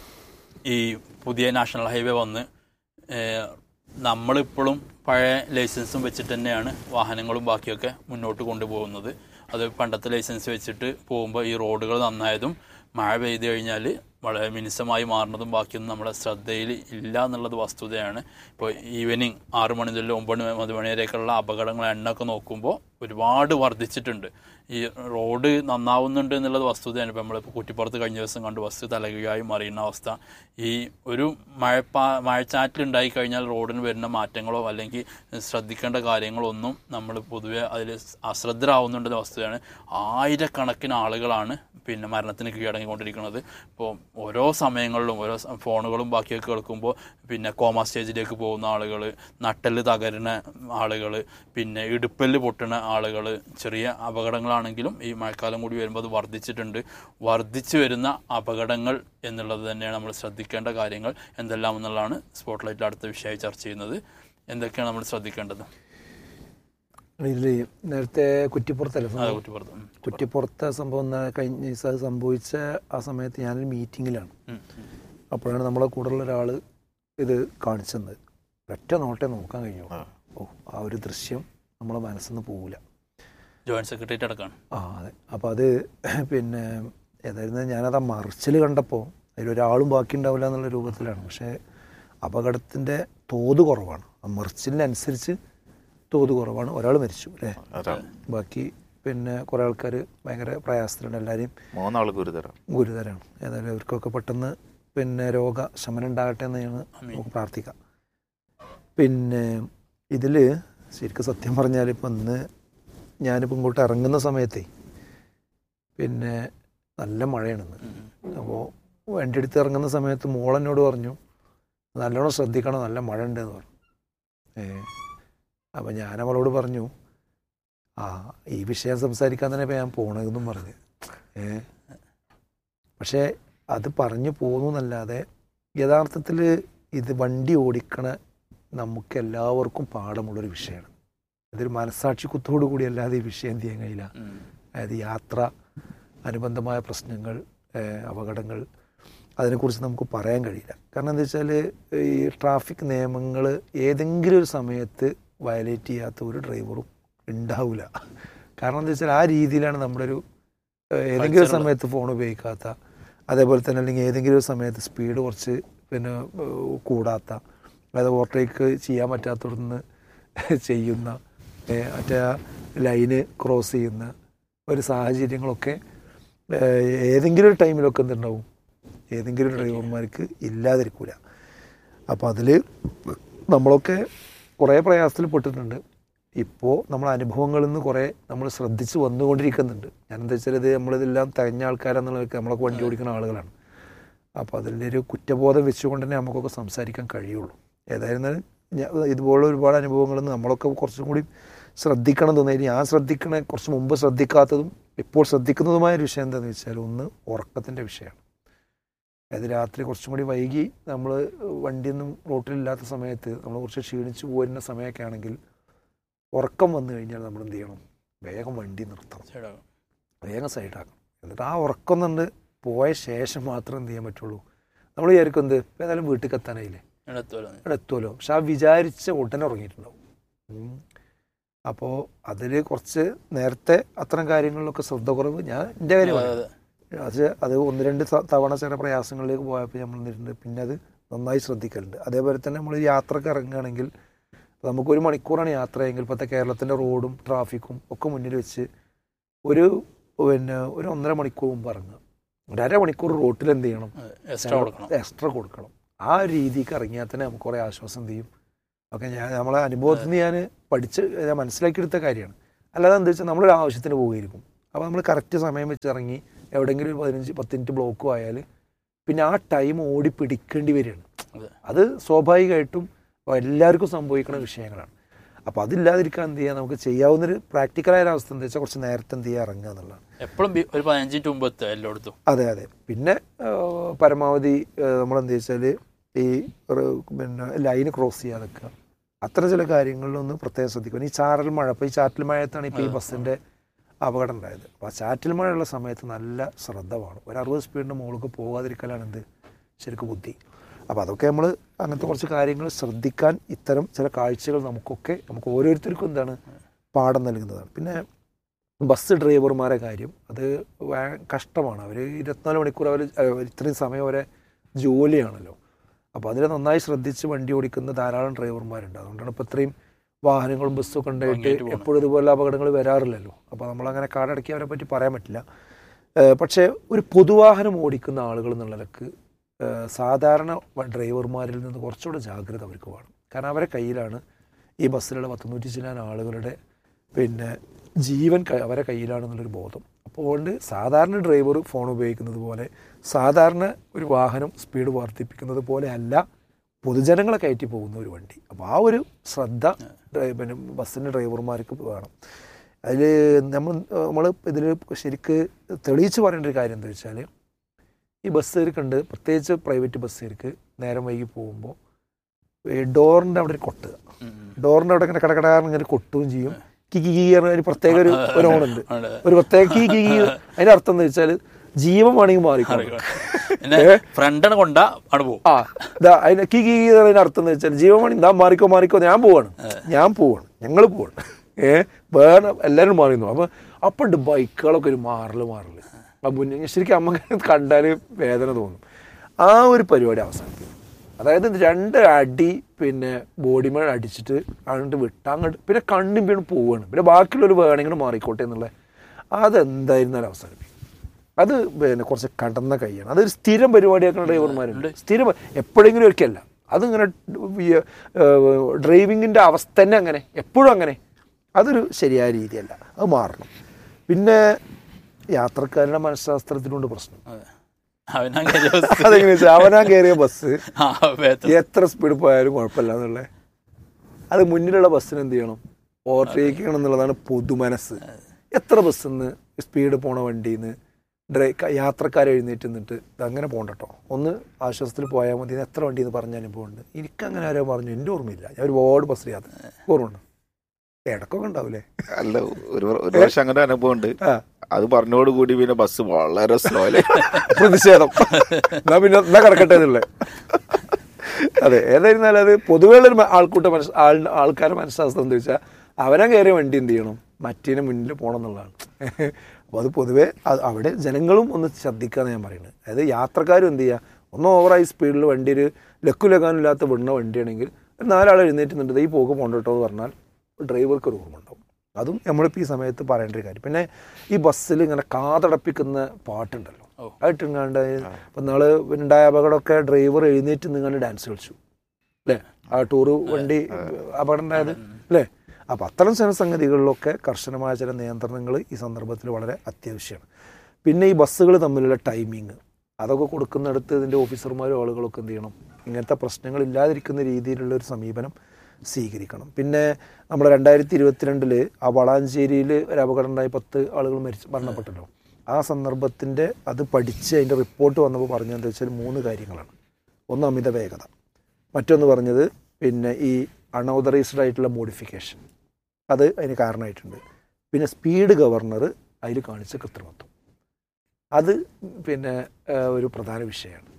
ഈ പുതിയ നാഷണൽ ഹൈവേ വന്ന് ഏഹ്, നമ്മളിപ്പോഴും പഴയ ലൈസൻസും വെച്ചിട്ട് തന്നെയാണ് വാഹനങ്ങളും ബാക്കിയൊക്കെ മുന്നോട്ട് കൊണ്ടുപോകുന്നത് അത് പണ്ടത്തെ ലൈസൻസ് വെച്ചിട്ട് പോകുമ്പോൾ ഈ റോഡുകൾ നന്നായതും മഴ പെയ്ത് കഴിഞ്ഞാൽ വളരെ മിനുസമായി മാറുന്നതും ബാക്കിയൊന്നും നമ്മുടെ ശ്രദ്ധയിൽ ഇല്ല എന്നുള്ളത് വസ്തുതയാണ് ഇപ്പോൾ ഈവനിങ് ആറ് മണി മുതൽ ഒമ്പത് മണി മണി വരെയൊക്കെയുള്ള അപകടങ്ങൾ എണ്ണൊക്കെ നോക്കുമ്പോൾ ഒരുപാട് വർദ്ധിച്ചിട്ടുണ്ട് ഈ റോഡ് നന്നാവുന്നുണ്ട് എന്നുള്ളത് വസ്തുതയാണ് ഇപ്പോൾ നമ്മളിപ്പോൾ കുറ്റിപ്പുറത്ത് കഴിഞ്ഞ ദിവസം കണ്ട് ബസ് തലകീഴായി മറിയുന്ന അവസ്ഥ ഈ ഒരു മഴപ്പാ മഴച്ചാറ്റിലുണ്ടായി കഴിഞ്ഞാൽ റോഡിന് വരുന്ന മാറ്റങ്ങളോ അല്ലെങ്കിൽ ശ്രദ്ധിക്കേണ്ട കാര്യങ്ങളോ ഒന്നും നമ്മൾ പൊതുവെ അതിൽ അശ്രദ്ധരാവുന്നുണ്ടെന്ന വസ്തുതയാണ് ആയിരക്കണക്കിന് ആളുകളാണ് പിന്നെ മരണത്തിന് കീഴടങ്ങിക്കൊണ്ടിരിക്കുന്നത് ഇപ്പോൾ ഓരോ സമയങ്ങളിലും ഓരോ സ- ഫോണുകളും ബാക്കിയൊക്കെ കേൾക്കുമ്പോൾ പിന്നെ കോമ സ്റ്റേജിലേക്ക് പോകുന്ന ആളുകൾ നട്ടല് തകരുന്ന ആളുകൾ പിന്നെ ഇടുപ്പല് പൊട്ടുന്ന ആളുകൾ ചെറിയ അപകടങ്ങളാണെങ്കിലും ഈ മഴക്കാലം കൂടി വരുമ്പോൾ അത് വർദ്ധിച്ചിട്ടുണ്ട് വർദ്ധിച്ചു വരുന്ന അപകടങ്ങൾ എന്നുള്ളത് തന്നെയാണ് നമ്മൾ ശ്രദ്ധിക്കേണ്ട കാര്യങ്ങൾ എന്തെല്ലാം എന്നുള്ളതാണ് സ്പോട്ട് ലൈറ്റിൽ അടുത്ത വിഷയമായി ചർച്ച ചെയ്യുന്നത് എന്തൊക്കെയാണ് നമ്മൾ ശ്രദ്ധിക്കേണ്ടത് ഇതിൽ നേരത്തെ കുറ്റിപ്പുറത്തല്ല അതെ സംഭവം? കുറ്റിപ്പുറത്ത് ഉം. കുറ്റിപ്പുറത്തെ സംഭവം എന്നാ കഴിഞ്ഞ ദിവസം അത് സംഭവിച്ച ആ സമയത്ത് ഞാനൊരു മീറ്റിങ്ങിലാണ് ഉം, ഉം. അപ്പോഴാണ് നമ്മളെ കൂടെയുള്ള ഒരാൾ ഇത് കാണിച്ചത് ഒറ്റ നോട്ടേ നോക്കാൻ കഴിഞ്ഞു ഓ ആ ഒരു ദൃശ്യം നമ്മളെ മനസ്സിൽ നിന്ന് പോകില്ല ജോയിന്റ് സെക്രട്ടേറിയറ്റ് അടക്കമാണ് ആ അതെ അപ്പോൾ അത് പിന്നെ ഏതായിരുന്നു ഞാനത് ആ മറിച്ചിൽ കണ്ടപ്പോൾ അതിലൊരാളും ബാക്കി ഉണ്ടാവില്ല എന്നുള്ള രൂപത്തിലാണ് പക്ഷേ അപകടത്തിൻ്റെ തോത് കുറവാണ് ആ മറിച്ചിലിനനുസരിച്ച് തോത് കുറവാണ് ഒരാൾ മരിച്ചു അല്ലേ അതാണ് ബാക്കി പിന്നെ കുറേ ആൾക്കാർ ഭയങ്കര പ്രയാസത്തിലുണ്ട് എല്ലാവരെയും മൂന്നാൾ ഗുരുതരം ഗുരുതരമാണ് ഏതായാലും അവർക്കൊക്കെ പെട്ടെന്ന് പിന്നെ രോഗശമനം ഉണ്ടാകട്ടെ എന്ന് ഞങ്ങൾ നമുക്ക് പ്രാർത്ഥിക്കാം പിന്നെ ഇതിൽ ശരിക്കും സത്യം പറഞ്ഞാൽ ഇപ്പം ഇന്ന് ഞാനിപ്പോൾ ഇങ്ങോട്ട് ഇറങ്ങുന്ന സമയത്തേ പിന്നെ നല്ല മഴയാണെന്ന് അപ്പോൾ വണ്ടി എടുത്ത് ഇറങ്ങുന്ന സമയത്ത് മോളെന്നോട് പറഞ്ഞു നല്ലോണം ശ്രദ്ധിക്കണം നല്ല മഴ ഉണ്ടെന്ന് പറഞ്ഞു ഏ അപ്പം ഞാൻ അവളോട് പറഞ്ഞു ആ ഈ വിഷയം സംസാരിക്കാൻ തന്നെ ഇപ്പം ഞാൻ പോണതെന്നും പറഞ്ഞു ഏ പക്ഷേ അത് പറഞ്ഞു പോന്നു എന്നല്ലാതെ യഥാർത്ഥത്തിൽ ഇത് വണ്ടി ഓടിക്കണ നമുക്ക് എല്ലാവർക്കും പാഠമുള്ളൊരു വിഷയമാണ് ഇതൊരു മനസാക്ഷി കുത്തോടു കൂടി അല്ലാതെ ഈ വിഷയം എന്ത് ചെയ്യാൻ കഴിയില്ല ഉം. അതായത് യാത്ര അനുബന്ധമായ പ്രശ്നങ്ങൾ ഏഹ് അപകടങ്ങൾ അതിനെക്കുറിച്ച് നമുക്ക് പറയാൻ കഴിയില്ല കാരണം എന്താ വെച്ചാൽ ഈ ട്രാഫിക് നിയമങ്ങൾ ഏതെങ്കിലും ഒരു സമയത്ത് വയലേറ്റ് ചെയ്യാത്ത ഒരു ഡ്രൈവറും ഉണ്ടാവില്ല കാരണം എന്താ വെച്ചാൽ ആ രീതിയിലാണ് നമ്മുടെ ഒരു ഏഹ് ഏതെങ്കിലും ഒരു Culture ഉള്ളത്. സമയത്ത് ഫോൺ ഉപയോഗിക്കാത്ത അതേപോലെ തന്നെ അല്ലെങ്കിൽ ഏതെങ്കിലും ഒരു സമയത്ത് സ്പീഡ് കുറച്ച് പിന്നെ ഏഹ് കൂടാത്ത അതായത് ഓവർടേക്ക് ചെയ്യാൻ പറ്റാത്തവിടുന്ന് ചെയ്യുന്ന ഏഹ് മറ്റേ ആ ലൈന് ക്രോസ് ചെയ്യുന്ന ഒരു സാഹചര്യങ്ങളൊക്കെ ഏഹ് ഏതെങ്കിലും ഒരു ടൈമിലൊക്കെ എന്തുണ്ടാവും ഏതെങ്കിലും ഒരു ഡ്രൈവർമാർക്ക് ഇല്ലാതിരിക്കൂല അപ്പോൾ അതിൽ നമ്മളൊക്കെ കുറേ പ്രയാസത്തിൽ പെട്ടിട്ടുണ്ട് ഇപ്പോൾ നമ്മളെ അനുഭവങ്ങളിൽ നിന്ന് കുറേ നമ്മൾ ശ്രദ്ധിച്ച് വന്നുകൊണ്ടിരിക്കുന്നുണ്ട് ഞാൻ എന്താ വെച്ചാൽ ഇത് നമ്മളിതെല്ലാം തികഞ്ഞ ആൾക്കാരെന്നുള്ളവർക്ക് നമ്മളൊക്കെ വണ്ടി ഓടിക്കുന്ന ആളുകളാണ് അപ്പോൾ അതിൻ്റെ ഒരു കുറ്റബോധം വെച്ചുകൊണ്ട് തന്നെ നമുക്കൊക്കെ സംസാരിക്കാൻ കഴിയുള്ളൂ ഏതായിരുന്നാലും ഞാൻ ഇതുപോലുള്ള ഒരുപാട് അനുഭവങ്ങളിൽ നിന്ന് നമ്മളൊക്കെ കുറച്ചും കൂടി ശ്രദ്ധിക്കണം തോന്നി ഞാൻ ശ്രദ്ധിക്കണ കുറച്ച് മുമ്പ് ശ്രദ്ധിക്കാത്തതും ഇപ്പോൾ ശ്രദ്ധിക്കുന്നതുമായ ഒരു വിഷയം എന്താണെന്ന് വെച്ചാൽ ഒന്ന് ഉറക്കത്തിൻ്റെ വിഷയമാണ് അതായത് രാത്രി കുറച്ചും കൂടി വൈകി നമ്മൾ വണ്ടിയൊന്നും റോട്ടിലില്ലാത്ത സമയത്ത് നമ്മൾ കുറച്ച് ക്ഷീണിച്ച് പോരുന്ന സമയമൊക്കെ ആണെങ്കിൽ ഉറക്കം വന്നു കഴിഞ്ഞാൽ നമ്മൾ എന്ത് ചെയ്യണം വേഗം വണ്ടി നിർത്തണം ശരിയാകും. വേഗം സൈഡാക്കണം എന്നിട്ട് ആ ഉറക്കം കണ്ട് പോയ ശേഷം മാത്രം എന്ത് ചെയ്യാൻ പറ്റുള്ളൂ നമ്മൾ വിചാരിക്കും എന്ത് ഇപ്പൊ ഏതായാലും വീട്ടിൽ എത്താനായില്ലേ എടുത്തോലോ ഇവിടെ എത്തുമല്ലോ പക്ഷെ ആ വിചാരിച്ച ഉടനെ ഉറങ്ങിയിട്ടുണ്ടാവും ഉം. അപ്പോൾ അതിൽ കുറച്ച് നേരത്തെ അത്തരം കാര്യങ്ങളിലൊക്കെ ശ്രദ്ധ കുറവ് ഞാൻ എൻ്റെ കാര്യം അതെ, പറയാം. അതെ. അത് അത് ഒന്ന് രണ്ട് ത- തവണ ചില പ്രയാസങ്ങളിലേക്ക് പോയപ്പോൾ നമ്മൾ നിന്നിട്ടുണ്ട് പിന്നെ അത് നന്നായി ശ്രദ്ധിക്കലുണ്ട് അതേപോലെ തന്നെ നമ്മൾ യാത്രക്ക് ഇറങ്ങുകയാണെങ്കിൽ നമുക്കൊരു മണിക്കൂറാണ് യാത്രയെങ്കിൽ ഇപ്പോഴത്തെ കേരളത്തിൻ്റെ റോഡും ട്രാഫിക്കും ഒക്കെ മുന്നിൽ വെച്ച് ഒരു പിന്നെ ഒരു ഒന്നര മണിക്കൂർ മുമ്പ് ഇറങ്ങുക ഒരു അരമണിക്കൂർ റോട്ടിൽ എന്ത് ചെയ്യണം എക്സ്ട്രാ കൊടുക്കണം എക്സ്ട്രാ കൊടുക്കണം ആ രീതിക്ക് ഇറങ്ങിയാൽ തന്നെ നമുക്ക് കുറേ ആശ്വാസം ചെയ്യും ഒക്കെ ഞാൻ നമ്മളെ അനുഭവത്തിൽ നിന്ന് ഞാൻ പഠിച്ച് ഞാൻ മനസ്സിലാക്കിയെടുത്ത കാര്യമാണ് അല്ലാതെ എന്താ വെച്ചാൽ നമ്മളൊരു ആവശ്യത്തിന് പോയിരിക്കും അപ്പോൾ നമ്മൾ കറക്റ്റ് സമയം വെച്ച് ഇറങ്ങി എവിടെയെങ്കിലും ഒരു പതിനഞ്ച് പത്ത് മിനിറ്റ് ബ്ലോക്കും ആയാൽ പിന്നെ ആ ടൈം ഓടി പിടിക്കേണ്ടി വരികയാണ് അതെ. അത് സ്വാഭാവികമായിട്ടും എല്ലാവർക്കും സംഭവിക്കുന്ന വിഷയങ്ങളാണ് അപ്പോൾ അതില്ലാതിരിക്കാൻ എന്ത് ചെയ്യുക നമുക്ക് ചെയ്യാവുന്നൊരു പ്രാക്ടിക്കലായ ഒരു അവസ്ഥ എന്താ വെച്ചാൽ കുറച്ച് നേരത്തെ എന്ത് ചെയ്യുക ഇറങ്ങുക എന്നുള്ളതാണ് എപ്പോഴും ഒരു പതിനഞ്ച് മിനിറ്റ് മുമ്പ് എത്തുക എല്ലായിടത്തും അതെ അതെ പിന്നെ ആ, പരമാവധി നമ്മൾ എന്താ വെച്ചാൽ ഈ ഒരു പിന്നെ ലൈന് ക്രോസ് ചെയ്യാതെ നിൽക്കുക അത്തരം ചില കാര്യങ്ങളിലൊന്ന് പ്രത്യേകം ശ്രദ്ധിക്കുക ഈ ചാറൽ മഴ ഇപ്പോൾ ഈ ചാറ്റൽ മഴയത്താണ് ഇപ്പോൾ ഈ ബസ്സിൻ്റെ അപകടം ഉണ്ടായത് അപ്പോൾ ആ ചാറ്റൽ മഴയുള്ള സമയത്ത് നല്ല ശ്രദ്ധ വേണം ഒരു അറുപത് സ്പീഡിൻ്റെ മുകളിലേക്ക് പോകാതിരിക്കലാണ് എന്ത് ശരിക്കും ബുദ്ധി അപ്പോൾ അതൊക്കെ നമ്മൾ അങ്ങനത്തെ കുറച്ച് കാര്യങ്ങൾ ശ്രദ്ധിക്കാൻ ഇത്തരം ചില കാഴ്ചകൾ നമുക്കൊക്കെ നമുക്ക് ഓരോരുത്തർക്കും എന്താണ് പാഠം നൽകുന്നതാണ് പിന്നെ ബസ് ഡ്രൈവർമാരെ കാര്യം അത് ഭയ- കഷ്ടമാണ് അവർ ഇരുപത്തിനാല് മണിക്കൂർ അവർ ഇത്രയും സമയം അവരെ ജോലിയാണല്ലോ അപ്പോൾ അതിൽ നന്നായി ശ്രദ്ധിച്ച് വണ്ടി ഓടിക്കുന്ന ധാരാളം ഡ്രൈവർമാരുണ്ട് അതുകൊണ്ടാണ് ഇപ്പോൾ ഇത്രയും വാഹനങ്ങളും ബസ്സും ഒക്കെ ഉണ്ടായിട്ട് ഭംഗിയായിട്ട് പോണം. എപ്പോഴും ഇതുപോലെ അപകടങ്ങൾ വരാറില്ലല്ലോ അപ്പോൾ നമ്മളങ്ങനെ കാടടക്കി അവരെ പറ്റി പറയാൻ പറ്റില്ല ഏഹ് പക്ഷേ ഒരു പൊതുവാഹനം ഓടിക്കുന്ന ആളുകൾ എന്നുള്ളതൊക്കെ സാധാരണ വ- ഡ്രൈവർമാരിൽ നിന്ന് കുറച്ചുകൂടെ ജാഗ്രത അവർക്ക് വേണം കാരണം അവരെ കയ്യിലാണ് ഈ ബസ്സിലുള്ള പത്തുനൂറ്റി ചില്ലാൻ ആളുകളുടെ പിന്നെ ജീവൻ ക- അവരെ കയ്യിലാണെന്നുള്ളൊരു ബോധം അപ്പോൾ അതുകൊണ്ട് സാധാരണ ഡ്രൈവർ ഫോൺ ഉപയോഗിക്കുന്നത് പോലെ സാധാരണ ഒരു വാഹനം സ്പീഡ് വർദ്ധിപ്പിക്കുന്നത് പോലെ അല്ല പൊതുജനങ്ങളെ കയറ്റി പോകുന്ന ഒരു വണ്ടി അപ്പോൾ ആ ഒരു ശ്രദ്ധ ഡ്രൈ- പിന്നെ ബസ്സിൻ്റെ ഡ്രൈവർമാർക്ക് വേണം അതിൽ നമ്മൾ നമ്മൾ ഇതിൽ ശരിക്ക് തെളിയിച്ച് പറയേണ്ട ഒരു കാര്യം എന്താ വെച്ചാൽ ഈ ബസ്സുകാർക്കുണ്ട് പ്രത്യേകിച്ച് പ്രൈവറ്റ് ബസ്സുകാർക്ക് നേരം വൈകി പോകുമ്പോൾ ഈ ഡോറിൻ്റെ അവിടെ ഒരു കൊട്ടുക ഉം, ഉം. ഡോറിൻ്റെ അവിടെ ഇങ്ങനെ കടകടാറിന് ഇങ്ങനെ കൊട്ടുകയും ചെയ്യും കി കി കി പറഞ്ഞ ഒരു പ്രത്യേക ഒരു ഒരു ഓണുണ്ട് ഉണ്ട്. ഒരു പ്രത്യേക കി കി കി അതിന്റെ അർത്ഥം എന്ന് വെച്ചാൽ ജീവൻ വേണമെങ്കിൽ മാറിക്കോളും പിന്നെ ഫ്രണ്ടാണ് കൊണ്ട അവിടെ പോകും ആ ഇതാ അതിന്റെ കി കി കി എന്നതിന്റെ അർത്ഥം എന്ന് വെച്ചാൽ ജീവൻ വേണമെങ്കിൽ ഇതാ മാറിക്കോ മാറിക്കോ ഞാൻ പോവാണ് ഞാൻ പോവാണ് ഞങ്ങൾ പോവാണ് ഏ വേറെ എല്ലാവരും മാറിയിരുന്നു അപ്പൊ അപ്പൊ ഉണ്ട് ബൈക്കുകളൊക്കെ ഒരു മാറല് മാറല് ആ മുന്നേ ശരിക്കും അമ്മ കണ്ടാല് വേദന തോന്നും ആ ഒരു പരിപാടി അവസാനിക്കും അതായത് രണ്ട് അടി പിന്നെ ബോഡി മഴ അടിച്ചിട്ട് അങ്ങോട്ട് വിട്ടാ അങ്ങോട്ട് പിന്നെ കണ്ണും വീണ് പോവാണ് പിന്നെ ബാക്കിയുള്ളൊരു വേണമെങ്കിൽ മാറിക്കോട്ടെ എന്നുള്ള അതെന്തായിരുന്നാലും അവസാനിപ്പിക്കും അത് പിന്നെ കുറച്ച് കടന്ന കൈയാണ് അതൊരു സ്ഥിരം പരിപാടിയാക്കുന്ന ഡ്രൈവർമാരുണ്ട് സ്ഥിരം എപ്പോഴെങ്കിലും ഒരിക്കലല്ല അതിങ്ങനെ ഡ്രൈവിങ്ങിൻ്റെ അവസ്ഥ തന്നെ അങ്ങനെ എപ്പോഴും അങ്ങനെ അതൊരു ശരിയായ രീതിയല്ല അത് മാറണം പിന്നെ യാത്രക്കാരുടെ മനഃശാസ്ത്രത്തിനുണ്ട് പ്രശ്നം അതെ. അവനാ കയറിയ ബസ്. അതെങ്ങനെ വെച്ചാൽ അവനാ കയറിയ ബസ് ആ, വേഗത്തിൽ. എത്ര സ്പീഡ് പോയാലും കുഴപ്പമില്ല എന്നുള്ളത് അത് മുന്നിലുള്ള ബസ്സിന് എന്ത് ചെയ്യണം ഓവർടേക്ക് ചെയ്യണം എന്നുള്ളതാണ് പൊതുമനസ്സ് എത്ര ബസ്സിന്ന് സ്പീഡ് പോണ വണ്ടിയിൽ നിന്ന് ഡ്രൈ യാത്രക്കാർ എഴുന്നേറ്റ് നിന്നിട്ട് ഇത് അങ്ങനെ പോകണ്ട കേട്ടോ ഒന്ന് ആശ്വാസത്തിൽ പോയാൽ മതി ഇത് എത്ര വണ്ടി എന്ന് പറഞ്ഞ അനുഭവമുണ്ട് എനിക്കങ്ങനെ ആരോ പറഞ്ഞു എൻ്റെ ഓർമ്മയില്ല ഞാൻ ഒരുപാട് ബസ്സിൽ യാത്ര ഓർമ്മയുണ്ട് ഇടക്കൊക്കെ ഉണ്ടാവില്ലേ അല്ല ഒരു ഒരു പ്രാവശ്യം അങ്ങനെ അനുഭവം ഉണ്ട് ആ അത് പറഞ്ഞോടുകൂടി പിന്നെ ബസ് വളരെ സ്ലോ അല്ലേ പ്രതിഷേധം എന്നാ പിന്നെ എന്നാ കിടക്കട്ടെ എന്നുള്ള അതെ ഏതായിരുന്നാലും അത് പൊതുവേ ഉള്ളൊരു മ- ആൾക്കൂട്ട മനസ്സ് ആൾ ആൾക്കാരുടെ മനഃശാസ്ത്രം എന്താ വെച്ചാൽ അവനെ കയറിയ വണ്ടി എന്ത് ചെയ്യണം മറ്റേനെ മുന്നിൽ പോകണം എന്നുള്ളതാണ് അപ്പോൾ അത് പൊതുവേ അത് അവിടെ ജനങ്ങളും ഒന്ന് ശ്രദ്ധിക്കാന്ന് ഞാൻ പറയുന്നത് അതായത് യാത്രക്കാരും എന്ത് ചെയ്യുക ഒന്ന് ഓവറായി സ്പീഡിൽ വണ്ടി ഒരു ലക്കുലക്കാനില്ലാത്ത വിടുന്ന വണ്ടിയാണെങ്കിൽ ഒരു നാലാൾ എഴുന്നേറ്റ് നിന്നിട്ട് ഈ പോക്ക് പോകണ്ട കേട്ടോ എന്ന് പറഞ്ഞാൽ ഡ്രൈവർക്ക് ഒരു ഓർമ്മ ഉണ്ടാവും അതും നമ്മളിപ്പോൾ ഈ സമയത്ത് പറയേണ്ട ഒരു കാര്യം പിന്നെ ഈ ബസ്സിൽ ഇങ്ങനെ കാതടപ്പിക്കുന്ന പാട്ടുണ്ടല്ലോ ഓ. ആയിട്ടിങ്ങാണ്ട് ഇപ്പം നാള് ഉണ്ടായ അപകടമൊക്കെ ഡ്രൈവർ എഴുന്നേറ്റ് നിങ്ങാണ്ട് ഡാൻസ് കളിച്ചു അല്ലേ ആ ടൂറ് വണ്ടി അപകടം ഉണ്ടായത് അല്ലേ അപ്പം അത്തരം ചില സംഗതികളിലൊക്കെ കർശനമായ ചില നിയന്ത്രണങ്ങൾ ഈ സന്ദർഭത്തിൽ വളരെ അത്യാവശ്യമാണ് പിന്നെ ഈ ബസ്സുകൾ തമ്മിലുള്ള ടൈമിങ് അതൊക്കെ കൊടുക്കുന്നിടത്ത് ഇതിൻ്റെ ഓഫീസർമാരും ആളുകളൊക്കെ എന്ത് ചെയ്യണം ഇങ്ങനത്തെ പ്രശ്നങ്ങൾ ഇല്ലാതിരിക്കുന്ന രീതിയിലുള്ള ഒരു സമീപനം സ്വീകരിക്കണം പിന്നെ നമ്മൾ രണ്ടായിരത്തി ഇരുപത്തിരണ്ടില് ആ വളാഞ്ചേരിയിൽ ഒരു അപകടം ഉണ്ടായി പത്ത് ആളുകൾ മരിച്ചു മരണപ്പെട്ടല്ലോ ആ സന്ദർഭത്തിൻ്റെ അത് പഠിച്ച് അതിൻ്റെ റിപ്പോർട്ട് വന്നപ്പോൾ പറഞ്ഞതെന്ന് വെച്ചാൽ മൂന്ന് കാര്യങ്ങളാണ് ഒന്ന് അമിത വേഗത മറ്റൊന്ന് പറഞ്ഞത് പിന്നെ ഈ അൺഓതറൈസ്ഡ് ആയിട്ടുള്ള മോഡിഫിക്കേഷൻ അത് അതിന് കാരണമായിട്ടുണ്ട് പിന്നെ സ്പീഡ് ഗവർണർ അതിൽ കാണിച്ച കൃത്രിമത്വം അത് പിന്നെ ആ, ഒരു പ്രധാന വിഷയമാണ്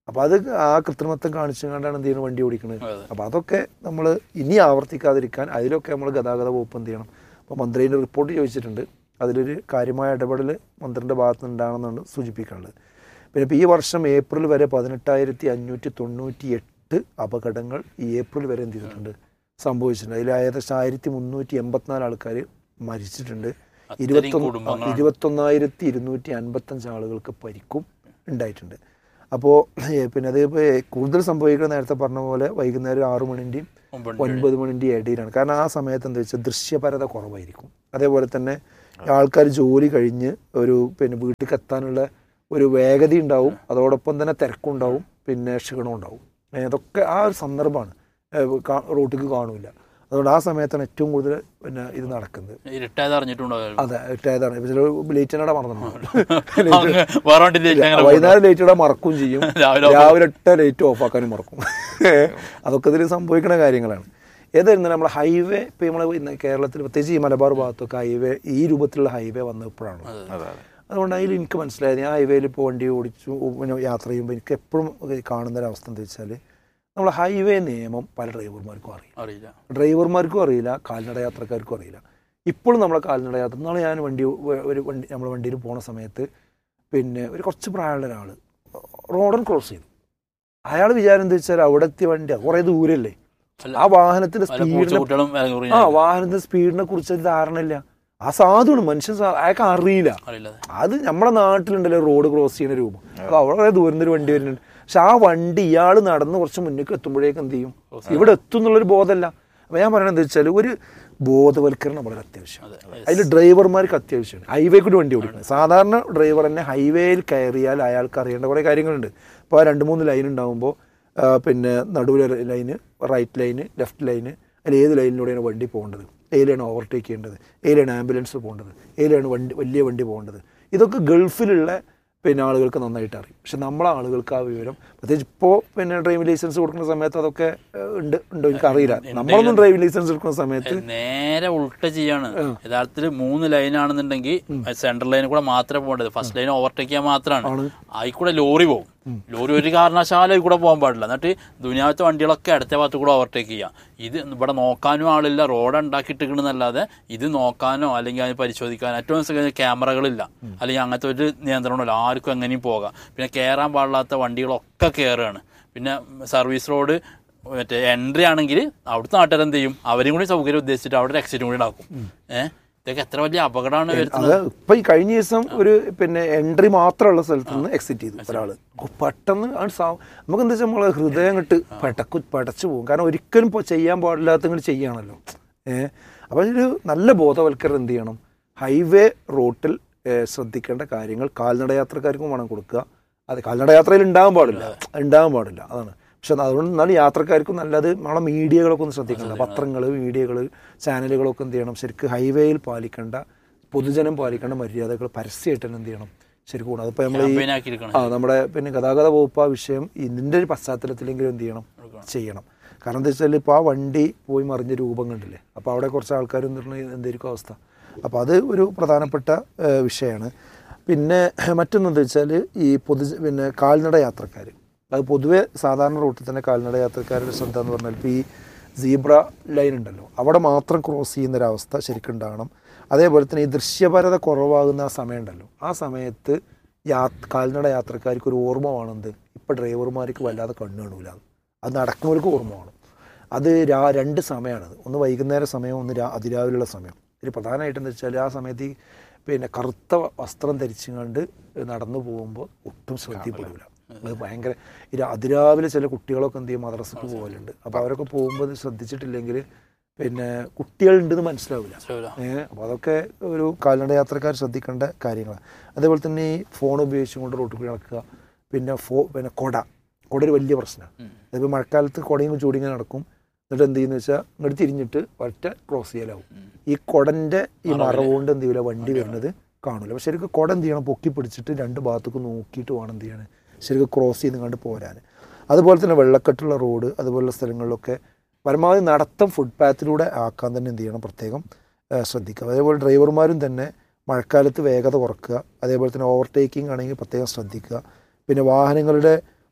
അപ്പോൾ അത് ആ കൃത്രിമത്വം കാണിച്ചുകൊണ്ടാണ് എന്ത് ചെയ്യുന്നത് വണ്ടി ഓടിക്കുന്നത് അതെ. അപ്പോൾ അതൊക്കെ നമ്മൾ ഇനി ആവർത്തിക്കാതിരിക്കാൻ അതിലൊക്കെ നമ്മൾ ഗതാഗത വകുപ്പ് എന്ത് ചെയ്യണം അപ്പോൾ മന്ത്രിയുടെ റിപ്പോർട്ട് ചോദിച്ചിട്ടുണ്ട് അതിലൊരു കാര്യമായ ഇടപെടൽ മന്ത്രിയുടെ ഭാഗത്ത് നിന്ന് ഉണ്ടാകണമെന്നാണ് സൂചിപ്പിക്കാനുള്ളത് പിന്നെ ഇപ്പോൾ ഈ വർഷം ഏപ്രിൽ വരെ പതിനെട്ടായിരത്തി അഞ്ഞൂറ്റി തൊണ്ണൂറ്റി എട്ട് അപകടങ്ങൾ ഈ ഏപ്രിൽ വരെ എന്ത് ചെയ്തിട്ടുണ്ട് സംഭവിച്ചിട്ടുണ്ട് അതിൽ ഏകദേശം ആയിരത്തി മുന്നൂറ്റി എൺപത്തിനാല് ആൾക്കാർ മരിച്ചിട്ടുണ്ട് അത്രയും ഇരുപത്തൊന്ന് കുടുംബങ്ങളാണ്. ഇരുപത്തൊന്നായിരത്തി ഇരുന്നൂറ്റി അൻപത്തഞ്ച് ആളുകൾക്ക് പരിക്കും ഉണ്ടായിട്ടുണ്ട് അപ്പോൾ പിന്നെ അത് ഇപ്പോൾ കൂടുതൽ സംഭവിക്കുന്നത് നേരത്തെ പറഞ്ഞ പോലെ വൈകുന്നേരം ആറു മണിൻ്റെയും ഒമ്പത് ഒൻപത് മണിൻ്റെയും ഇടയിലാണ് കാരണം ആ സമയത്ത് എന്താ വെച്ചാൽ ദൃശ്യപരത കുറവായിരിക്കും അതേപോലെ തന്നെ ആൾക്കാർ ജോലി കഴിഞ്ഞ് ഒരു പിന്നെ വീട്ടിലേക്ക് എത്താനുള്ള ഒരു വേഗത ഉണ്ടാവും അതോടൊപ്പം തന്നെ തിരക്കുണ്ടാവും പിന്നെ ക്ഷീണം ഉണ്ടാവും ഏ, അതൊക്കെ ആ ഒരു സന്ദർഭമാണ് റോട്ടിക്ക് കാണൂല അതുകൊണ്ട് ആ സമയത്താണ് ഏറ്റവും കൂടുതൽ പിന്നെ ഇത് നടക്കുന്നത് ഇരുട്ടായത് അറിഞ്ഞിട്ടുണ്ടോ അതെ ഇട്ടേതാണ് ഇപ്പൊ ചില ലേറ്റിനടെ മറന്നിട്ടുണ്ടാവും അങ്ങ് വേറെ വണ്ടിയിലേക്ക് അങ്ങനെ വൈകുന്നേരം ലേറ്റ് ഇടാൻ മറക്കും ചെയ്യും രാവിലെ രാവിലെ ഇട്ട ലേറ്റ് ഓഫ് ആക്കാനും മറക്കും അതൊക്കെ ഇതിൽ സംഭവിക്കുന്ന കാര്യങ്ങളാണ് ഏതായിരുന്നു നമ്മൾ ഹൈവേ ഇപ്പം നമ്മൾ കേരളത്തിൽ പ്രത്യേകിച്ച് ഈ മലബാർ ഭാഗത്തൊക്കെ ഹൈവേ ഈ രൂപത്തിലുള്ള ഹൈവേ വന്നപ്പോഴാണ് അതെ അതെ അതുകൊണ്ട് അതിൽ എനിക്ക് മനസ്സിലായത് ഞാൻ ഹൈവേയിൽ ഇപ്പോൾ വണ്ടി ഓടിച്ചു പിന്നെ യാത്ര ചെയ്യുമ്പോൾ എനിക്ക് എപ്പോഴും കാണുന്ന ഒരു അവസ്ഥ എന്താ വെച്ചാൽ നമ്മൾ ഹൈവേ നിയമം പല ഡ്രൈവർമാർക്കും അറിയില്ല അറിയില്ല ഡ്രൈവർമാർക്കും അറിയില്ല കാൽനട യാത്രക്കാർക്കും അറിയില്ല ഇപ്പോഴും നമ്മളെ കാൽനട യാത്ര നാളെ ഞാൻ വണ്ടി ഒരു വണ്ടി നമ്മുടെ വണ്ടിയിൽ പോണ സമയത്ത് പിന്നെ ഒരു കുറച്ച് പ്രായമുള്ള ഒരാൾ റോഡൻ ക്രോസ് ചെയ്തു അയാൾ വിചാരം എന്താ വെച്ചാൽ അവിടെ എത്തിയ വണ്ടി കുറേ ദൂരല്ലേ അല്ല, ആ വാഹനത്തിന്റെ പല സ്പീഡിനെ പൂച്ചക്കുട്ടികളും വില കുറഞ്ഞ ആ വാഹനത്തിന്റെ സ്പീഡിനെ കുറിച്ച് ഒരു ധാരണയില്ല ആ സാധുവാണ് മനുഷ്യൻ സാ- അയാൾക്ക് അറിയില്ല അറിയില്ല അത് നമ്മുടെ നാട്ടിലുണ്ടല്ലോ റോഡ് ക്രോസ് ചെയ്യുന്ന രൂപം അപ്പോൾ അവിടെ ദൂരം ഒരു വണ്ടി വരുന്നുണ്ട് പക്ഷെ ആ വണ്ടി ഇയാൾ നടന്ന് കുറച്ച് മുന്നിലേക്ക് എത്തുമ്പോഴേക്കും എന്ത് ചെയ്യും ഇവിടെ എത്തും എന്നുള്ളൊരു ബോധമല്ല അപ്പോൾ ഞാൻ പറയണത് എന്താ വെച്ചാൽ ഒരു ബോധവൽക്കരണം വളരെ അത്യാവശ്യമാണ് അതെ അതിൽ ഡ്രൈവർമാർക്ക് അത്യാവശ്യമാണ് ഹൈവേ കൂടി വണ്ടി ഓടിക്കുന്നത് സാധാരണ ഡ്രൈവർ തന്നെ ഹൈവേയിൽ കയറിയാൽ അയാൾക്ക് അറിയേണ്ട കുറേ കാര്യങ്ങളുണ്ട് ഇപ്പോൾ ആ രണ്ട് മൂന്ന് ലൈൻ ഉണ്ടാകുമ്പോൾ പിന്നെ നടുവിലെ line right line left line അതിൽ ഏത് ലൈനിലൂടെയാണ് വണ്ടി പോകേണ്ടത് ഏതിലാണ് ഓവർടേക്ക് ചെയ്യേണ്ടത് ഏതിലാണ് ആംബുലൻസ് പോകേണ്ടത് ഏതിലാണ് വണ്ടി വലിയ വണ്ടി പോകേണ്ടത് ഇതൊക്കെ ഗൾഫിലുള്ള പിന്നെ ആളുകൾക്ക് നന്നായിട്ട് അറിയും പക്ഷെ നമ്മളെ ആളുകൾക്ക് ആ വിവരം പ്രത്യേകിച്ച് ഇപ്പോൾ പിന്നെ ഡ്രൈവിംഗ് ലൈസൻസ് കൊടുക്കുന്ന സമയത്ത് അതൊക്കെ ഏഹ്, ഉണ്ട് ഉണ്ടോ എനിക്ക് അറിയില്ല നമ്മളൊന്നും ഡ്രൈവിംഗ് ലൈസൻസ് എടുക്കുന്ന സമയത്ത് നേരെ ഉൾട്ട ചെയ്യാണ് യഥാർത്ഥത്തിൽ മൂന്ന് ലൈൻ ആണെന്നുണ്ടെങ്കിൽ സെൻട്രൽ ലൈനിൽ കൂടെ മാത്രമേ പോകേണ്ടത് ഫസ്റ്റ് ലൈൻ ഓവർടേക്ക് ചെയ്യാൻ മാത്രമാണ് ആയിക്കൂടെ ലോറി പോകും ലോറി ഒരു കാരണവശാലും അതിൽ കൂടെ പോകാൻ പാടില്ല എന്നിട്ട് ദുനിയാവത്തെ വണ്ടികളൊക്കെ അടുത്ത ഭാഗത്ത് കൂടെ ഓവർടേക്ക് ചെയ്യാം ഇത് ഇവിടെ നോക്കാനും ആളില്ല റോഡ് ഉണ്ടാക്കിയിട്ടിരിക്കണമെന്നല്ലാതെ ഇത് നോക്കാനോ അല്ലെങ്കിൽ അതിന് പരിശോധിക്കാനോ ഏറ്റവും ദിവസം ക്യാമറകളില്ല അല്ലെങ്കിൽ അങ്ങനത്തെ ഒരു നിയന്ത്രണമില്ല ആർക്കും എങ്ങനെയും പോകാം പിന്നെ കയറാൻ പാടില്ലാത്ത വണ്ടികളൊക്കെ കയറുകയാണ് പിന്നെ സർവീസ് റോഡ് മറ്റേ എൻട്രി ആണെങ്കിൽ അവിടുത്തെ നാട്ടുകാർ എന്ത് ചെയ്യും അവരും കൂടി സൗകര്യം ഉദ്ദേശിച്ചിട്ട് അവിടെ ഒരു എക്സിറ്റും കൂടി ഉണ്ടാക്കും ഏഹ് ഇതൊക്കെ എത്ര വലിയ അപകടമാണ് വരുന്നത് അത് ഇപ്പൊ ഈ കഴിഞ്ഞ ദിവസം ഒരു പിന്നെ എൻട്രി മാത്രമുള്ള സ്ഥലത്ത് നിന്ന് എക്സിറ്റ് ചെയ്തു ഒരാള് ഓ, പെട്ടെന്ന് ആണ് സാ- നമുക്ക് എന്താ വെച്ചാൽ നമ്മളെ ഹൃദയം കിട്ട് പെടക്കു പടച്ചു പോകും കാരണം ഒരിക്കലും ഇപ്പോൾ ചെയ്യാൻ പാടില്ലാത്ത ഇങ്ങോട്ട് ചെയ്യാണല്ലോ ഏഹ് അപ്പോൾ ഒരു നല്ല ബോധവൽക്കരണം എന്ത് ചെയ്യണം ഹൈവേ റോട്ടിൽ ഏഹ്, ശ്രദ്ധിക്കേണ്ട കാര്യങ്ങൾ കാൽനട യാത്രക്കാർക്കും വേണം കൊടുക്കുക അത് കാൽനട യാത്രയിൽ ഉണ്ടാകാൻ പാടില്ല ഉണ്ടാകാൻ പാടില്ല അതാണ് പക്ഷെ അതുകൊണ്ട് എന്നാലും യാത്രക്കാർക്കും നല്ലത് നമ്മളെ മീഡിയകളൊക്കെ ഒന്ന് ശ്രദ്ധിക്കണം പത്രങ്ങൾ മീഡിയകൾ ചാനലുകളൊക്കെ എന്ത് ചെയ്യണം ശരിക്കും ഹൈവേയിൽ പാലിക്കേണ്ട പൊതുജനം പാലിക്കേണ്ട മര്യാദകൾ പരസ്യമായിട്ട് തന്നെ എന്ത് ചെയ്യണം ശരിക്കും ഗുണം അതിപ്പോൾ നമ്മൾ ഈ ക്യാമ്പയിൻ ആക്കിയിരിക്കണം ആ നമ്മുടെ പിന്നെ ഗതാഗത വകുപ്പ് ആ വിഷയം ഇതിൻ്റെ ഒരു പശ്ചാത്തലത്തിലെങ്കിലും എന്ത് ചെയ്യണം ചെയ്യണം കാരണം എന്താ വെച്ചാൽ ഇപ്പോൾ ആ വണ്ടി പോയി മറിഞ്ഞ രൂപം കണ്ടില്ലേ അപ്പോൾ അവിടെ കുറച്ച് ആൾക്കാർ എന്തിട്ട് എന്തായിരിക്കും അവസ്ഥ അപ്പോൾ അത് ഒരു പ്രധാനപ്പെട്ട ഏഹ്, വിഷയമാണ് പിന്നെ മറ്റൊന്നെന്താ വെച്ചാൽ ഈ പൊതു പിന്നെ കാൽനട യാത്രക്കാർ അത് പൊതുവെ സാധാരണ റൂട്ടിൽ തന്നെ കാൽനട യാത്രക്കാരുടെ ശ്രദ്ധ എന്ന് പറഞ്ഞാൽ ഇപ്പോൾ ഈ സീബ്ര ലൈൻ ഉണ്ടല്ലോ അവിടെ മാത്രം ക്രോസ് ചെയ്യുന്ന ഒരു അവസ്ഥ ശരിക്കും ഉണ്ടാകണം അതേപോലെ തന്നെ ഈ ദൃശ്യപരത കുറവാകുന്ന ആ സമയം ഉണ്ടല്ലോ ആ സമയത്ത് യാ കാൽനട യാത്രക്കാർക്ക് ഒരു ഓർമ്മ വേണമെന്ത് ഇപ്പം ഡ്രൈവർമാർക്ക് വല്ലാതെ കണ്ണു കാണൂല അത് നടക്കുന്നവർക്ക് ഓർമ്മ വേണം അത് രാ രണ്ട് സമയമാണത് ഒന്ന് വൈകുന്നേര സമയം ഒന്ന് രാ അതിരാവിലുള്ള സമയം ഇതിൽ പ്രധാനമായിട്ട് എന്താ വെച്ചാൽ ആ സമയത്ത് ഈ പിന്നെ കറുത്ത വസ്ത്രം ധരിച്ചുകൊണ്ട് നടന്നു പോകുമ്പോൾ ഒട്ടും ശ്രദ്ധയിൽപ്പെടില്ല അത് ഭയങ്കര ഈ രാ- അതിരാവിലെ ചില കുട്ടികളൊക്കെ എന്ത് ചെയ്യും മദ്രസക്ക് പോകലുണ്ട് അപ്പോൾ അവരൊക്കെ പോകുമ്പോൾ ഇത് ശ്രദ്ധിച്ചിട്ടില്ലെങ്കിൽ പിന്നെ കുട്ടികളുണ്ടെന്ന് മനസ്സിലാവില്ല മനസ്സിലാവില്ല. ഏഹ് അപ്പോൾ അതൊക്കെ ഒരു കാൽനട യാത്രക്കാർ ശ്രദ്ധിക്കേണ്ട കാര്യങ്ങളാണ് അതേപോലെ തന്നെ ഈ ഫോൺ ഉപയോഗിച്ചുകൊണ്ട് റോട്ടിൽ കൂടി നടക്കുക പിന്നെ ഫോ പിന്നെ കൊട കൊട ഒരു വലിയ പ്രശ്നമാണ് അതിപ്പോൾ മഴക്കാലത്ത് കുടയും ചൂടിങ്ങനെ നടക്കും എന്നിട്ട് എന്ത് ചെയ്യുന്ന വെച്ചാൽ ഇങ്ങോട്ട് തിരിഞ്ഞിട്ട് ഒറ്റ ക്രോസ് ചെയ്യലാവും ഈ കുടൻ്റെ ഈ മറവ് കൊണ്ട് എന്ത് ചെയ്യില്ല വണ്ടി വരുന്നത് കാണില്ല പക്ഷെ ശരിക്കും കുട എന്ത് ചെയ്യണം പൊക്കി പിടിച്ചിട്ട് രണ്ട് ഭാഗത്തേക്ക് നോക്കിയിട്ട് വേണം എന്ത് ചെയ്യണം ശരിക്കും ക്രോസ് ചെയ്ത് കണ്ട് പോരാൻ അതുപോലെ തന്നെ വെള്ളക്കെട്ടുള്ള റോഡ് അതുപോലുള്ള സ്ഥലങ്ങളിലൊക്കെ പരമാവധി നടത്തം ഫുട്പാത്തിലൂടെ ആക്കാൻ തന്നെ എന്ത് ചെയ്യണം പ്രത്യേകം ഏഹ്, ശ്രദ്ധിക്കുക അതേപോലെ ഡ്രൈവർമാരും തന്നെ മഴക്കാലത്ത് വേഗത കുറക്കുക അതേപോലെ തന്നെ ഓവർടേക്കിംഗ് ആണെങ്കിൽ പ്രത്യേകം ശ്രദ്ധിക്കുക പിന്നെ വാഹനങ്ങളുടെ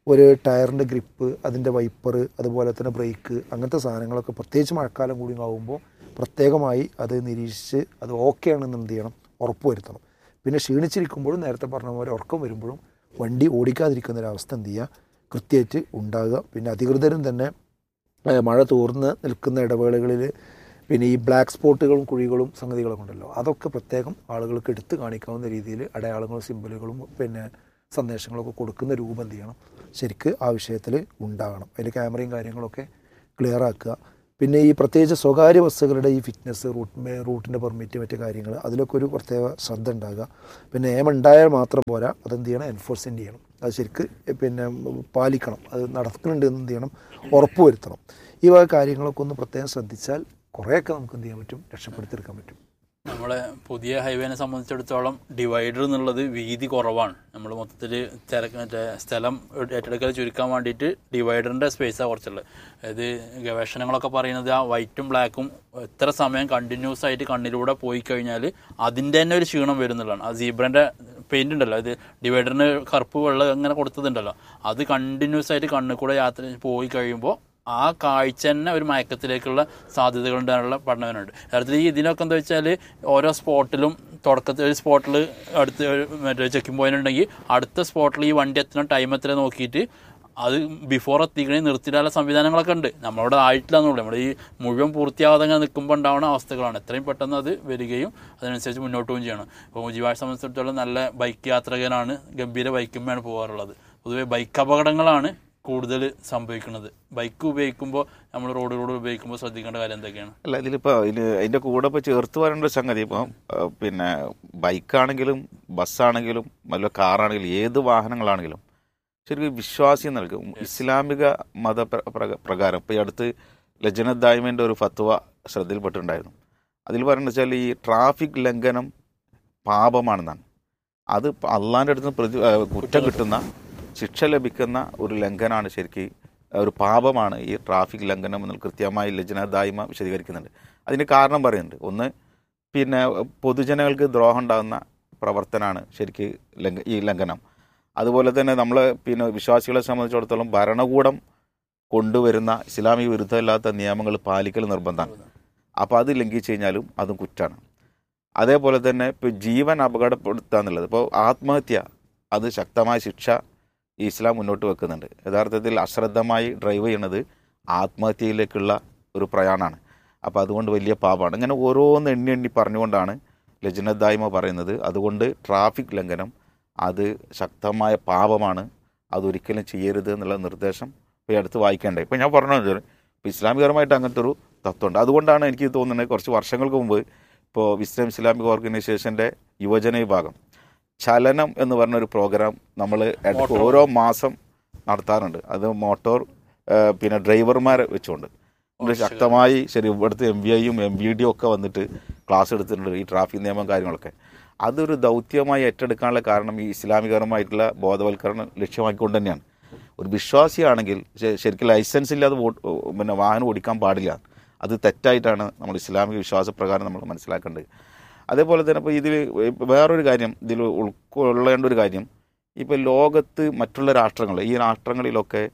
ഒരു ടയറിൻ്റെ ഗ്രിപ്പ് അതിൻ്റെ വൈപ്പർ അതുപോലെ തന്നെ ബ്രേക്ക് അങ്ങനത്തെ സാധനങ്ങളൊക്കെ പ്രത്യേകിച്ച് മഴക്കാലം കൂടി ആകുമ്പോൾ പ്രത്യേകമായി അത് നിരീക്ഷിച്ച് അത് ഓക്കെ ആണെന്ന് എന്ത് ചെയ്യണം ഉറപ്പ് വരുത്തണം പിന്നെ ക്ഷീണിച്ചിരിക്കുമ്പോഴും നേരത്തെ പറഞ്ഞ പോലെ ഉറക്കം വരുമ്പോഴും വണ്ടി ഓടിക്കാതിരിക്കുന്ന ഒരു അവസ്ഥ എന്ത് ചെയ്യുക കൃത്യമായിട്ട് ഉണ്ടാകുക പിന്നെ അധികൃതരും തന്നെ ഏഹ്, മഴ തോർന്ന് നിൽക്കുന്ന ഇടവേളകളിൽ പിന്നെ ഈ ബ്ലാക്ക് സ്പോട്ടുകളും കുഴികളും സംഗതികളൊക്കെ ഉണ്ടല്ലോ അതൊക്കെ പ്രത്യേകം ആളുകൾക്ക് എടുത്ത് കാണിക്കാവുന്ന രീതിയിൽ അടയാളങ്ങളും സിമ്പലുകളും പിന്നെ സന്ദേശങ്ങളൊക്കെ കൊടുക്കുന്ന രൂപം എന്ത് ചെയ്യണം ശരിക്ക് ആ വിഷയത്തിൽ ഉണ്ടാകണം അതിൽ ക്യാമറയും കാര്യങ്ങളൊക്കെ ക്ലിയർ ആക്കുക പിന്നെ ഈ പ്രത്യേകിച്ച് സ്വകാര്യ ബസ്സുകളുടെ ഈ ഫിറ്റ്നസ് റൂട്ട് റൂട്ടിൻ്റെ പെർമിറ്റ് മറ്റു കാര്യങ്ങൾ അതിലൊക്കെ ഒരു പ്രത്യേക ശ്രദ്ധ ഉണ്ടാകുക പിന്നെ നിയമം ഉണ്ടായാൽ മാത്രം പോരാ അതെന്ത് ചെയ്യണം എൻഫോഴ്സ്മെൻറ്റ് ചെയ്യണം അത് ശരിക്ക് പിന്നെ പാലിക്കണം അത് നടക്കുന്നുണ്ട് എന്ന് എന്ത് ചെയ്യണം ഉറപ്പ് വരുത്തണം ഈ വക കാര്യങ്ങളൊക്കെ ഒന്ന് പ്രത്യേകം ശ്രദ്ധിച്ചാൽ കുറേയൊക്കെ നമുക്ക് എന്ത് ചെയ്യാൻ പറ്റും രക്ഷപ്പെടുത്തിയെടുക്കാൻ പറ്റും നമ്മളെ പുതിയ ഹൈവേനെ സംബന്ധിച്ചിടത്തോളം ഡിവൈഡർ എന്നുള്ളത് വീതി കുറവാണ് നമ്മൾ മൊത്തത്തിൽ തിരക്ക് മറ്റേ സ്ഥലം ഏറ്റെടുക്കൽ ചുരുക്കാൻ വേണ്ടിയിട്ട് ഡിവൈഡറിൻ്റെ സ്പേസാണ് കുറച്ചുള്ളത് അതായത് ഗവേഷണങ്ങളൊക്കെ പറയുന്നത് ആ വൈറ്റും ബ്ലാക്കും എത്ര സമയം കണ്ടിന്യൂസ് ആയിട്ട് കണ്ണിലൂടെ പോയി കഴിഞ്ഞാൽ അതിൻ്റെ തന്നെ ഒരു ക്ഷീണം വരുന്നുള്ളതാണ് ആ സീബ്രൻ്റെ പെയിന്റ് ഉണ്ടല്ലോ അത് ഡിവൈഡറിന് കറുപ്പ് വെള്ളം അങ്ങനെ കൊടുത്തതുണ്ടല്ലോ അത് കണ്ടിന്യൂസ് ആയിട്ട് കണ്ണിൽ കൂടെ യാത്ര പോയി കഴിയുമ്പോൾ ആ കാഴ്ച തന്നെ ഒരു മയക്കത്തിലേക്കുള്ള സാധ്യതകൾ ഉണ്ടാകാനുള്ള പഠനങ്ങളുണ്ട് യഥാർത്ഥത്തിൽ ഈ ഇതിനൊക്കെ എന്താ വെച്ചാൽ ഓരോ സ്പോട്ടിലും തുടക്കത്തിൽ ഒരു സ്പോട്ടിൽ അടുത്ത് ഒരു മറ്റേ ചെക്കിംഗ് പോയിന്റ് ഉണ്ടെങ്കിൽ അടുത്ത സ്പോട്ടിൽ ഈ വണ്ടി എത്തണം ടൈം എത്ര നോക്കിയിട്ട് അത് ബിഫോർ എത്തിക്കണേ നിർത്തിയിടാനുള്ള സംവിധാനങ്ങളൊക്കെ ഉണ്ട് നമ്മളവിടെ ആയിട്ടില്ലെന്നുള്ളൂ നമ്മുടെ ഈ മുഴുവൻ പൂർത്തിയാവാതെ അങ്ങനെ നിൽക്കുമ്പോൾ ഉണ്ടാവുന്ന അവസ്ഥകളാണ് എത്രയും പെട്ടെന്ന് അത് വരികയും അതിനനുസരിച്ച് മുന്നോട്ട് പോവുകയും ചെയ്യണം ഇപ്പോൾ മുജിബായെ സംബന്ധിച്ചിടത്തോളം നല്ല ബൈക്ക് യാത്രികനാണ് ഗംഭീര ബൈക്കുമ്മയാണ് പോകാറുള്ളത് പൊതുവെ ബൈക്ക് അപകടങ്ങളാണ് കൂടുതൽ സംഭവിക്കുന്നത് ബൈക്ക് ഉപയോഗിക്കുമ്പോൾ നമ്മൾ റോഡുകളോട് ഉപയോഗിക്കുമ്പോൾ ശ്രദ്ധിക്കേണ്ട കാര്യം എന്തൊക്കെയാണ് അല്ല ഇതിലിപ്പോൾ ഇതിൽ അതിൻ്റെ കൂടെ ഇപ്പോൾ ചേർത്ത് വരേണ്ട ഒരു സംഗതി ഇപ്പം ആ, പിന്നെ ബൈക്കാണെങ്കിലും ബസ്സാണെങ്കിലും വല്ല കാറാണെങ്കിലും ഏത് വാഹനങ്ങളാണെങ്കിലും ശരിക്കും വിശ്വാസി നൽകും ഇസ്ലാമിക മത പ്ര- പ്രക- പ്രകാരം ഇപ്പോൾ ഈ അടുത്ത് ലജനത് ദായ്മൻ്റെ ഒരു ഫത്വ ശ്രദ്ധയിൽപ്പെട്ടിട്ടുണ്ടായിരുന്നു അതിൽ പറയുന്നത് വെച്ചാൽ ഈ ട്രാഫിക് ലംഘനം പാപമാണെന്നാണ് അത് അള്ളാൻ്റെ അടുത്ത് നിന്ന് പ്രതി ആ, കുറ്റം കിട്ടുന്ന ശിക്ഷ ലഭിക്കുന്ന ഒരു ലംഘനമാണ് ശരിക്ക് ഒരു പാപമാണ് ഈ ട്രാഫിക് ലംഘനം എന്ന് കൃത്യമായി ലജന ദായ്മ വിശദീകരിക്കുന്നുണ്ട് അതിന് കാരണം പറയുന്നുണ്ട് ഒന്ന് പിന്നെ പൊതുജനങ്ങൾക്ക് ദ്രോഹം ഉണ്ടാകുന്ന പ്രവർത്തനമാണ് ശരിക്ക് ലംഘ ഈ ലംഘനം അതുപോലെ തന്നെ നമ്മൾ പിന്നെ വിശ്വാസികളെ സംബന്ധിച്ചിടത്തോളം ഭരണകൂടം കൊണ്ടുവരുന്ന ഇസ്ലാമിക വിരുദ്ധമില്ലാത്ത നിയമങ്ങൾ പാലിക്കൽ നിർബന്ധമാണ് അപ്പോൾ അത് ലംഘിച്ചു കഴിഞ്ഞാലും അതും കുറ്റാണ് അതേപോലെ തന്നെ ഇപ്പോൾ ജീവൻ അപകടപ്പെടുത്തുക എന്നുള്ളത് ഇപ്പോൾ ആത്മഹത്യ അത് ശക്തമായ ശിക്ഷ ഈ ഇസ്ലാം മുന്നോട്ട് വെക്കുന്നുണ്ട് യഥാർത്ഥത്തിൽ അശ്രദ്ധമായി ഡ്രൈവ് ചെയ്യണത് ആത്മഹത്യയിലേക്കുള്ള ഒരു പ്രയാണമാണ് അപ്പോൾ അതുകൊണ്ട് വലിയ പാപമാണ് ഇങ്ങനെ ഓരോന്ന് എണ്ണി എണ്ണി പറഞ്ഞുകൊണ്ടാണ് ലജ്നദായ്മ പറയുന്നത് അതുകൊണ്ട് ട്രാഫിക് ലംഘനം അത് ശക്തമായ പാപമാണ് അതൊരിക്കലും ചെയ്യരുത് എന്നുള്ള നിർദ്ദേശം ഇപ്പോൾ ഈ അടുത്ത് വായിക്കേണ്ടത് ഇപ്പോൾ ഞാൻ പറഞ്ഞു ഇപ്പോൾ ഇസ്ലാമികപരമായിട്ട് അങ്ങനത്തെ ഒരു തത്വമുണ്ട് അതുകൊണ്ടാണ് എനിക്ക് തോന്നുന്നത് കുറച്ച് വർഷങ്ങൾക്ക് മുമ്പ് ഇപ്പോൾ വിസ്ലം ഇസ്ലാമിക് ഓർഗനൈസേഷൻ്റെ യുവജന വിഭാഗം ചലനം എന്ന് പറഞ്ഞ ഒരു പ്രോഗ്രാം നമ്മൾ മോട്ടോർ. ഓരോ മാസം നടത്താറുണ്ട് അത് മോട്ടോർ ആ, പിന്നെ ഡ്രൈവർമാരെ വെച്ചുകൊണ്ട് ഇത് ശക്തമായി ശരി ഇവിടുത്തെ എം വി ഐയും എം വി ഡിയും ഒക്കെ വന്നിട്ട് ക്ലാസ് എടുത്തിട്ടുണ്ട് ഈ ട്രാഫിക് നിയമം കാര്യങ്ങളൊക്കെ അതൊരു ദൗത്യമായി ഏറ്റെടുക്കാനുള്ള കാരണം ഈ ഇസ്ലാമികപരമായിട്ടുള്ള ബോധവൽക്കരണം ലക്ഷ്യമാക്കിക്കൊണ്ട് തന്നെയാണ് ഒരു വിശ്വാസിയാണെങ്കിൽ ശ- ശരിക്കും ലൈസൻസ് ഇല്ലാതെ വോ- പിന്നെ വാഹനം ഓടിക്കാൻ പാടില്ല അത് തെറ്റായിട്ടാണ് നമ്മൾ ഇസ്ലാമിക വിശ്വാസപ്രകാരം നമ്മൾ മനസ്സിലാക്കേണ്ടത് അതേപോലെ തന്നെ ഇപ്പോൾ ഇതിൽ വേറൊരു കാര്യം ഇതിൽ ഉൾക്കൊള്ളേണ്ട ഒരു കാര്യം ഇപ്പോൾ ലോകത്ത് മറ്റുള്ള രാഷ്ട്രങ്ങൾ ഈ രാഷ്ട്രങ്ങളിലൊക്കെ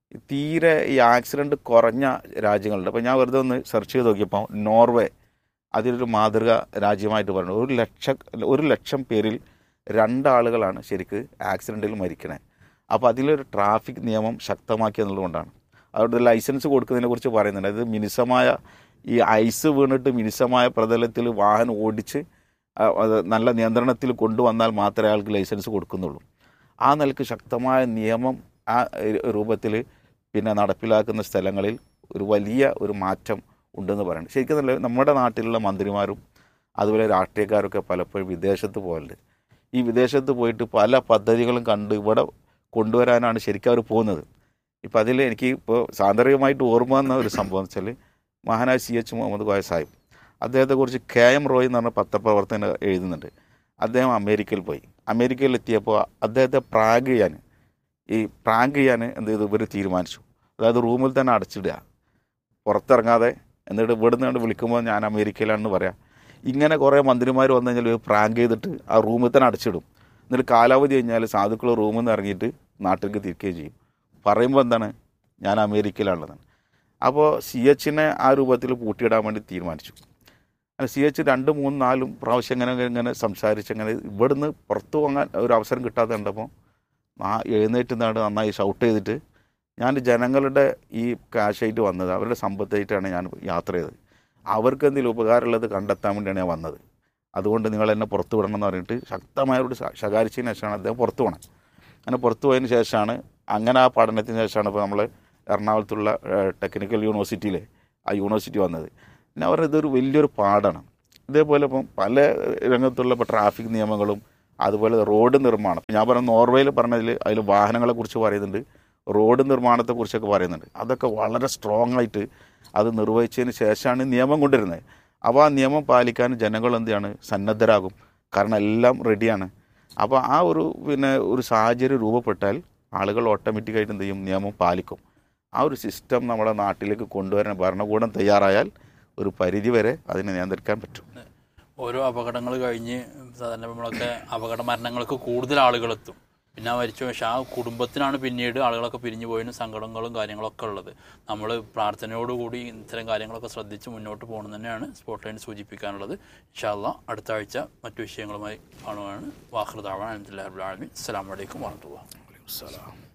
തീരെ ഈ ആക്സിഡൻറ്റ് കുറഞ്ഞ രാജ്യങ്ങളുണ്ട് അപ്പോൾ ഞാൻ വെറുതെ ഒന്ന് സെർച്ച് ചെയ്ത് നോക്കിയപ്പോൾ നോർവേ അതിലൊരു മാതൃക രാജ്യമായിട്ട് പറയുന്നത് ഒരു ലക്ഷം ഒരു ലക്ഷം പേരിൽ രണ്ടാളുകളാണ് ശരിക്ക് ആക്സിഡൻറ്റിൽ മരിക്കണേ അപ്പോൾ അതിലൊരു ട്രാഫിക് നിയമം ശക്തമാക്കി എന്നുള്ളതുകൊണ്ടാണ് അതുകൊണ്ട് ലൈസൻസ് കൊടുക്കുന്നതിനെ കുറിച്ച് പറയുന്നുണ്ട് അത് മിനുസമായ ഈ ഐസ് വീണിട്ട് മിനുസമായ പ്രതലത്തിൽ വാഹനം ഓടിച്ച് ആ, അത് നല്ല നിയന്ത്രണത്തിൽ കൊണ്ടുവന്നാൽ മാത്രമേ അയാൾക്ക് ലൈസൻസ് കൊടുക്കുന്നുള്ളൂ ആ നിലക്ക് ശക്തമായ നിയമം ആ രൂപത്തിൽ പിന്നെ നടപ്പിലാക്കുന്ന സ്ഥലങ്ങളിൽ ഒരു വലിയ ഒരു മാറ്റം ഉണ്ടെന്ന് പറയുന്നത് ശരിക്കും നല്ല നമ്മുടെ നാട്ടിലുള്ള മന്ത്രിമാരും അതുപോലെ രാഷ്ട്രീയക്കാരൊക്കെ പലപ്പോഴും വിദേശത്ത് പോകലുണ്ട് ഈ വിദേശത്ത് പോയിട്ട് പല പദ്ധതികളും കണ്ട് ഇവിടെ കൊണ്ടുവരാനാണ് ശരിക്കും അവർ പോകുന്നത് ഇപ്പം അതിൽ എനിക്ക് ഇപ്പോൾ സാന്ദർഭികമായിട്ട് ഓർമ്മ വന്ന ഒരു സംഭവം എന്ന് വെച്ചാൽ മഹാനായ സി എച്ച് മുഹമ്മദ് കോയ സാഹിബ് അദ്ദേഹത്തെക്കുറിച്ച് കെ എം റോയ് എന്ന് പറഞ്ഞ പത്രപ്രവർത്തകൻ എഴുതുന്നുണ്ട് അദ്ദേഹം അമേരിക്കയിൽ പോയി അമേരിക്കയിൽ എത്തിയപ്പോൾ അദ്ദേഹത്തെ പ്രാഗ് ചെയ്യാൻ ഈ പ്രാങ്ക് ചെയ്യാൻ എന്ത് ചെയ്തു ഇവർ തീരുമാനിച്ചു അതായത് റൂമിൽ തന്നെ അടച്ചിടുക പുറത്തിറങ്ങാതെ എന്നിട്ട് ഇവിടുന്ന് കണ്ട് വിളിക്കുമ്പോൾ ഞാൻ അമേരിക്കയിലാണെന്ന് പറയാം ഇങ്ങനെ കുറേ മന്ത്രിമാർ വന്നു കഴിഞ്ഞാൽ ഇവർ പ്രാങ്ക് ചെയ്തിട്ട് ആ റൂമിൽ തന്നെ അടച്ചിടും എന്നിട്ട് കാലാവധി കഴിഞ്ഞാൽ സാധുക്കൾ റൂമിൽ നിന്ന് ഇറങ്ങിയിട്ട് നാട്ടിലേക്ക് തിരിക്കുകയും ചെയ്യും പറയുമ്പോൾ എന്താണ് ഞാൻ അമേരിക്കയിലാണുള്ളതാണ് അപ്പോൾ സി എച്ചിനെ ആ രൂപത്തിൽ പൂട്ടിയിടാൻ വേണ്ടി തീരുമാനിച്ചു അങ്ങനെ സി എച്ച് രണ്ട് മൂന്ന് നാലും പ്രാവശ്യം ഇങ്ങനെ ഇങ്ങനെ സംസാരിച്ച് അങ്ങനെ ഇവിടുന്ന് പുറത്തു പോകാൻ ഒരു അവസരം കിട്ടാതെ കണ്ടപ്പോൾ ആ എഴുന്നേറ്റ് നാട് നന്നായി ഷൗട്ട് ചെയ്തിട്ട് ഞാൻ ജനങ്ങളുടെ ഈ കാശായിട്ട് വന്നത് അവരുടെ സമ്പത്തായിട്ടാണ് ഞാൻ യാത്ര ചെയ്തത് അവർക്ക് എന്തെങ്കിലും ഉപകാരമുള്ളത് കണ്ടെത്താൻ വേണ്ടിയാണ് ഞാൻ വന്നത് അതുകൊണ്ട് നിങ്ങൾ എന്നെ പുറത്തു വിടണം എന്ന് പറഞ്ഞിട്ട് ശക്തമായൊരു ശകാരിച്ചതിന് ശേഷമാണ് അദ്ദേഹം പുറത്തു പോകണം അങ്ങനെ പുറത്തു പോയതിന് ശേഷമാണ് അങ്ങനെ ആ പഠനത്തിന് ശേഷമാണ് ഇപ്പോൾ നമ്മൾ എറണാകുളത്തുള്ള ഏഹ്, ടെക്നിക്കൽ യൂണിവേഴ്സിറ്റിയിലെ ആ യൂണിവേഴ്സിറ്റി വന്നത് പിന്നെ അവരുടെ ഇതൊരു വലിയൊരു പാടാണ് ഇതേപോലെ ഇപ്പം പല രംഗത്തുള്ള ഇപ്പോൾ ട്രാഫിക് നിയമങ്ങളും അതുപോലെ റോഡ് നിർമ്മാണം ഞാൻ പറഞ്ഞ നോർവേയിൽ പറഞ്ഞതിൽ അതിൽ വാഹനങ്ങളെ കുറിച്ച് പറയുന്നുണ്ട് റോഡ് നിർമ്മാണത്തെക്കുറിച്ചൊക്കെ പറയുന്നുണ്ട് അതൊക്കെ വളരെ സ്ട്രോങ് ആയിട്ട് അത് നിർവഹിച്ചതിന് ശേഷമാണ് നിയമം കൊണ്ടുവരുന്നത് അപ്പോൾ ആ നിയമം പാലിക്കാൻ ജനങ്ങൾ എന്ത് ചെയ്യാണ് സന്നദ്ധരാകും കാരണം എല്ലാം റെഡിയാണ് അപ്പോൾ ആ ഒരു പിന്നെ ഒരു സാഹചര്യം രൂപപ്പെട്ടാൽ ആളുകൾ ഓട്ടോമാറ്റിക്കായിട്ട് എന്ത് ചെയ്യും നിയമം പാലിക്കും ആ ഒരു സിസ്റ്റം നമ്മുടെ നാട്ടിലേക്ക് കൊണ്ടുവരാൻ ഭരണകൂടം തയ്യാറായാൽ ഒരു പരിധി വരെ അതിനെ നിയന്ത്രിക്കാൻ പറ്റും ഓരോ അപകടങ്ങൾ കഴിഞ്ഞ് സാധാരണ നമ്മളൊക്കെ അപകട മരണങ്ങൾക്ക് കൂടുതൽ ആളുകൾ എത്തും പിന്നെ ആ മരിച്ചു പക്ഷെ ആ കുടുംബത്തിനാണ് പിന്നീട് ആളുകളൊക്കെ പിരിഞ്ഞു പോയതിനും സങ്കടങ്ങളും കാര്യങ്ങളൊക്കെ ഉള്ളത് നമ്മൾ പ്രാർത്ഥനയോടുകൂടി ഇത്തരം കാര്യങ്ങളൊക്കെ ശ്രദ്ധിച്ച് മുന്നോട്ട് പോകണം തന്നെയാണ് സ്പോട്ട് ലൈൻ സൂചിപ്പിക്കാനുള്ളത് ഇൻഷാല്ല അടുത്ത ആഴ്ച മറ്റു വിഷയങ്ങളുമായി കാണുവാണ് വാഹൃദാവാൻ അലഹമുല്ലാ അലമി അസ്സാം വലൈക്കും വാഹത്തുള്ള സലാം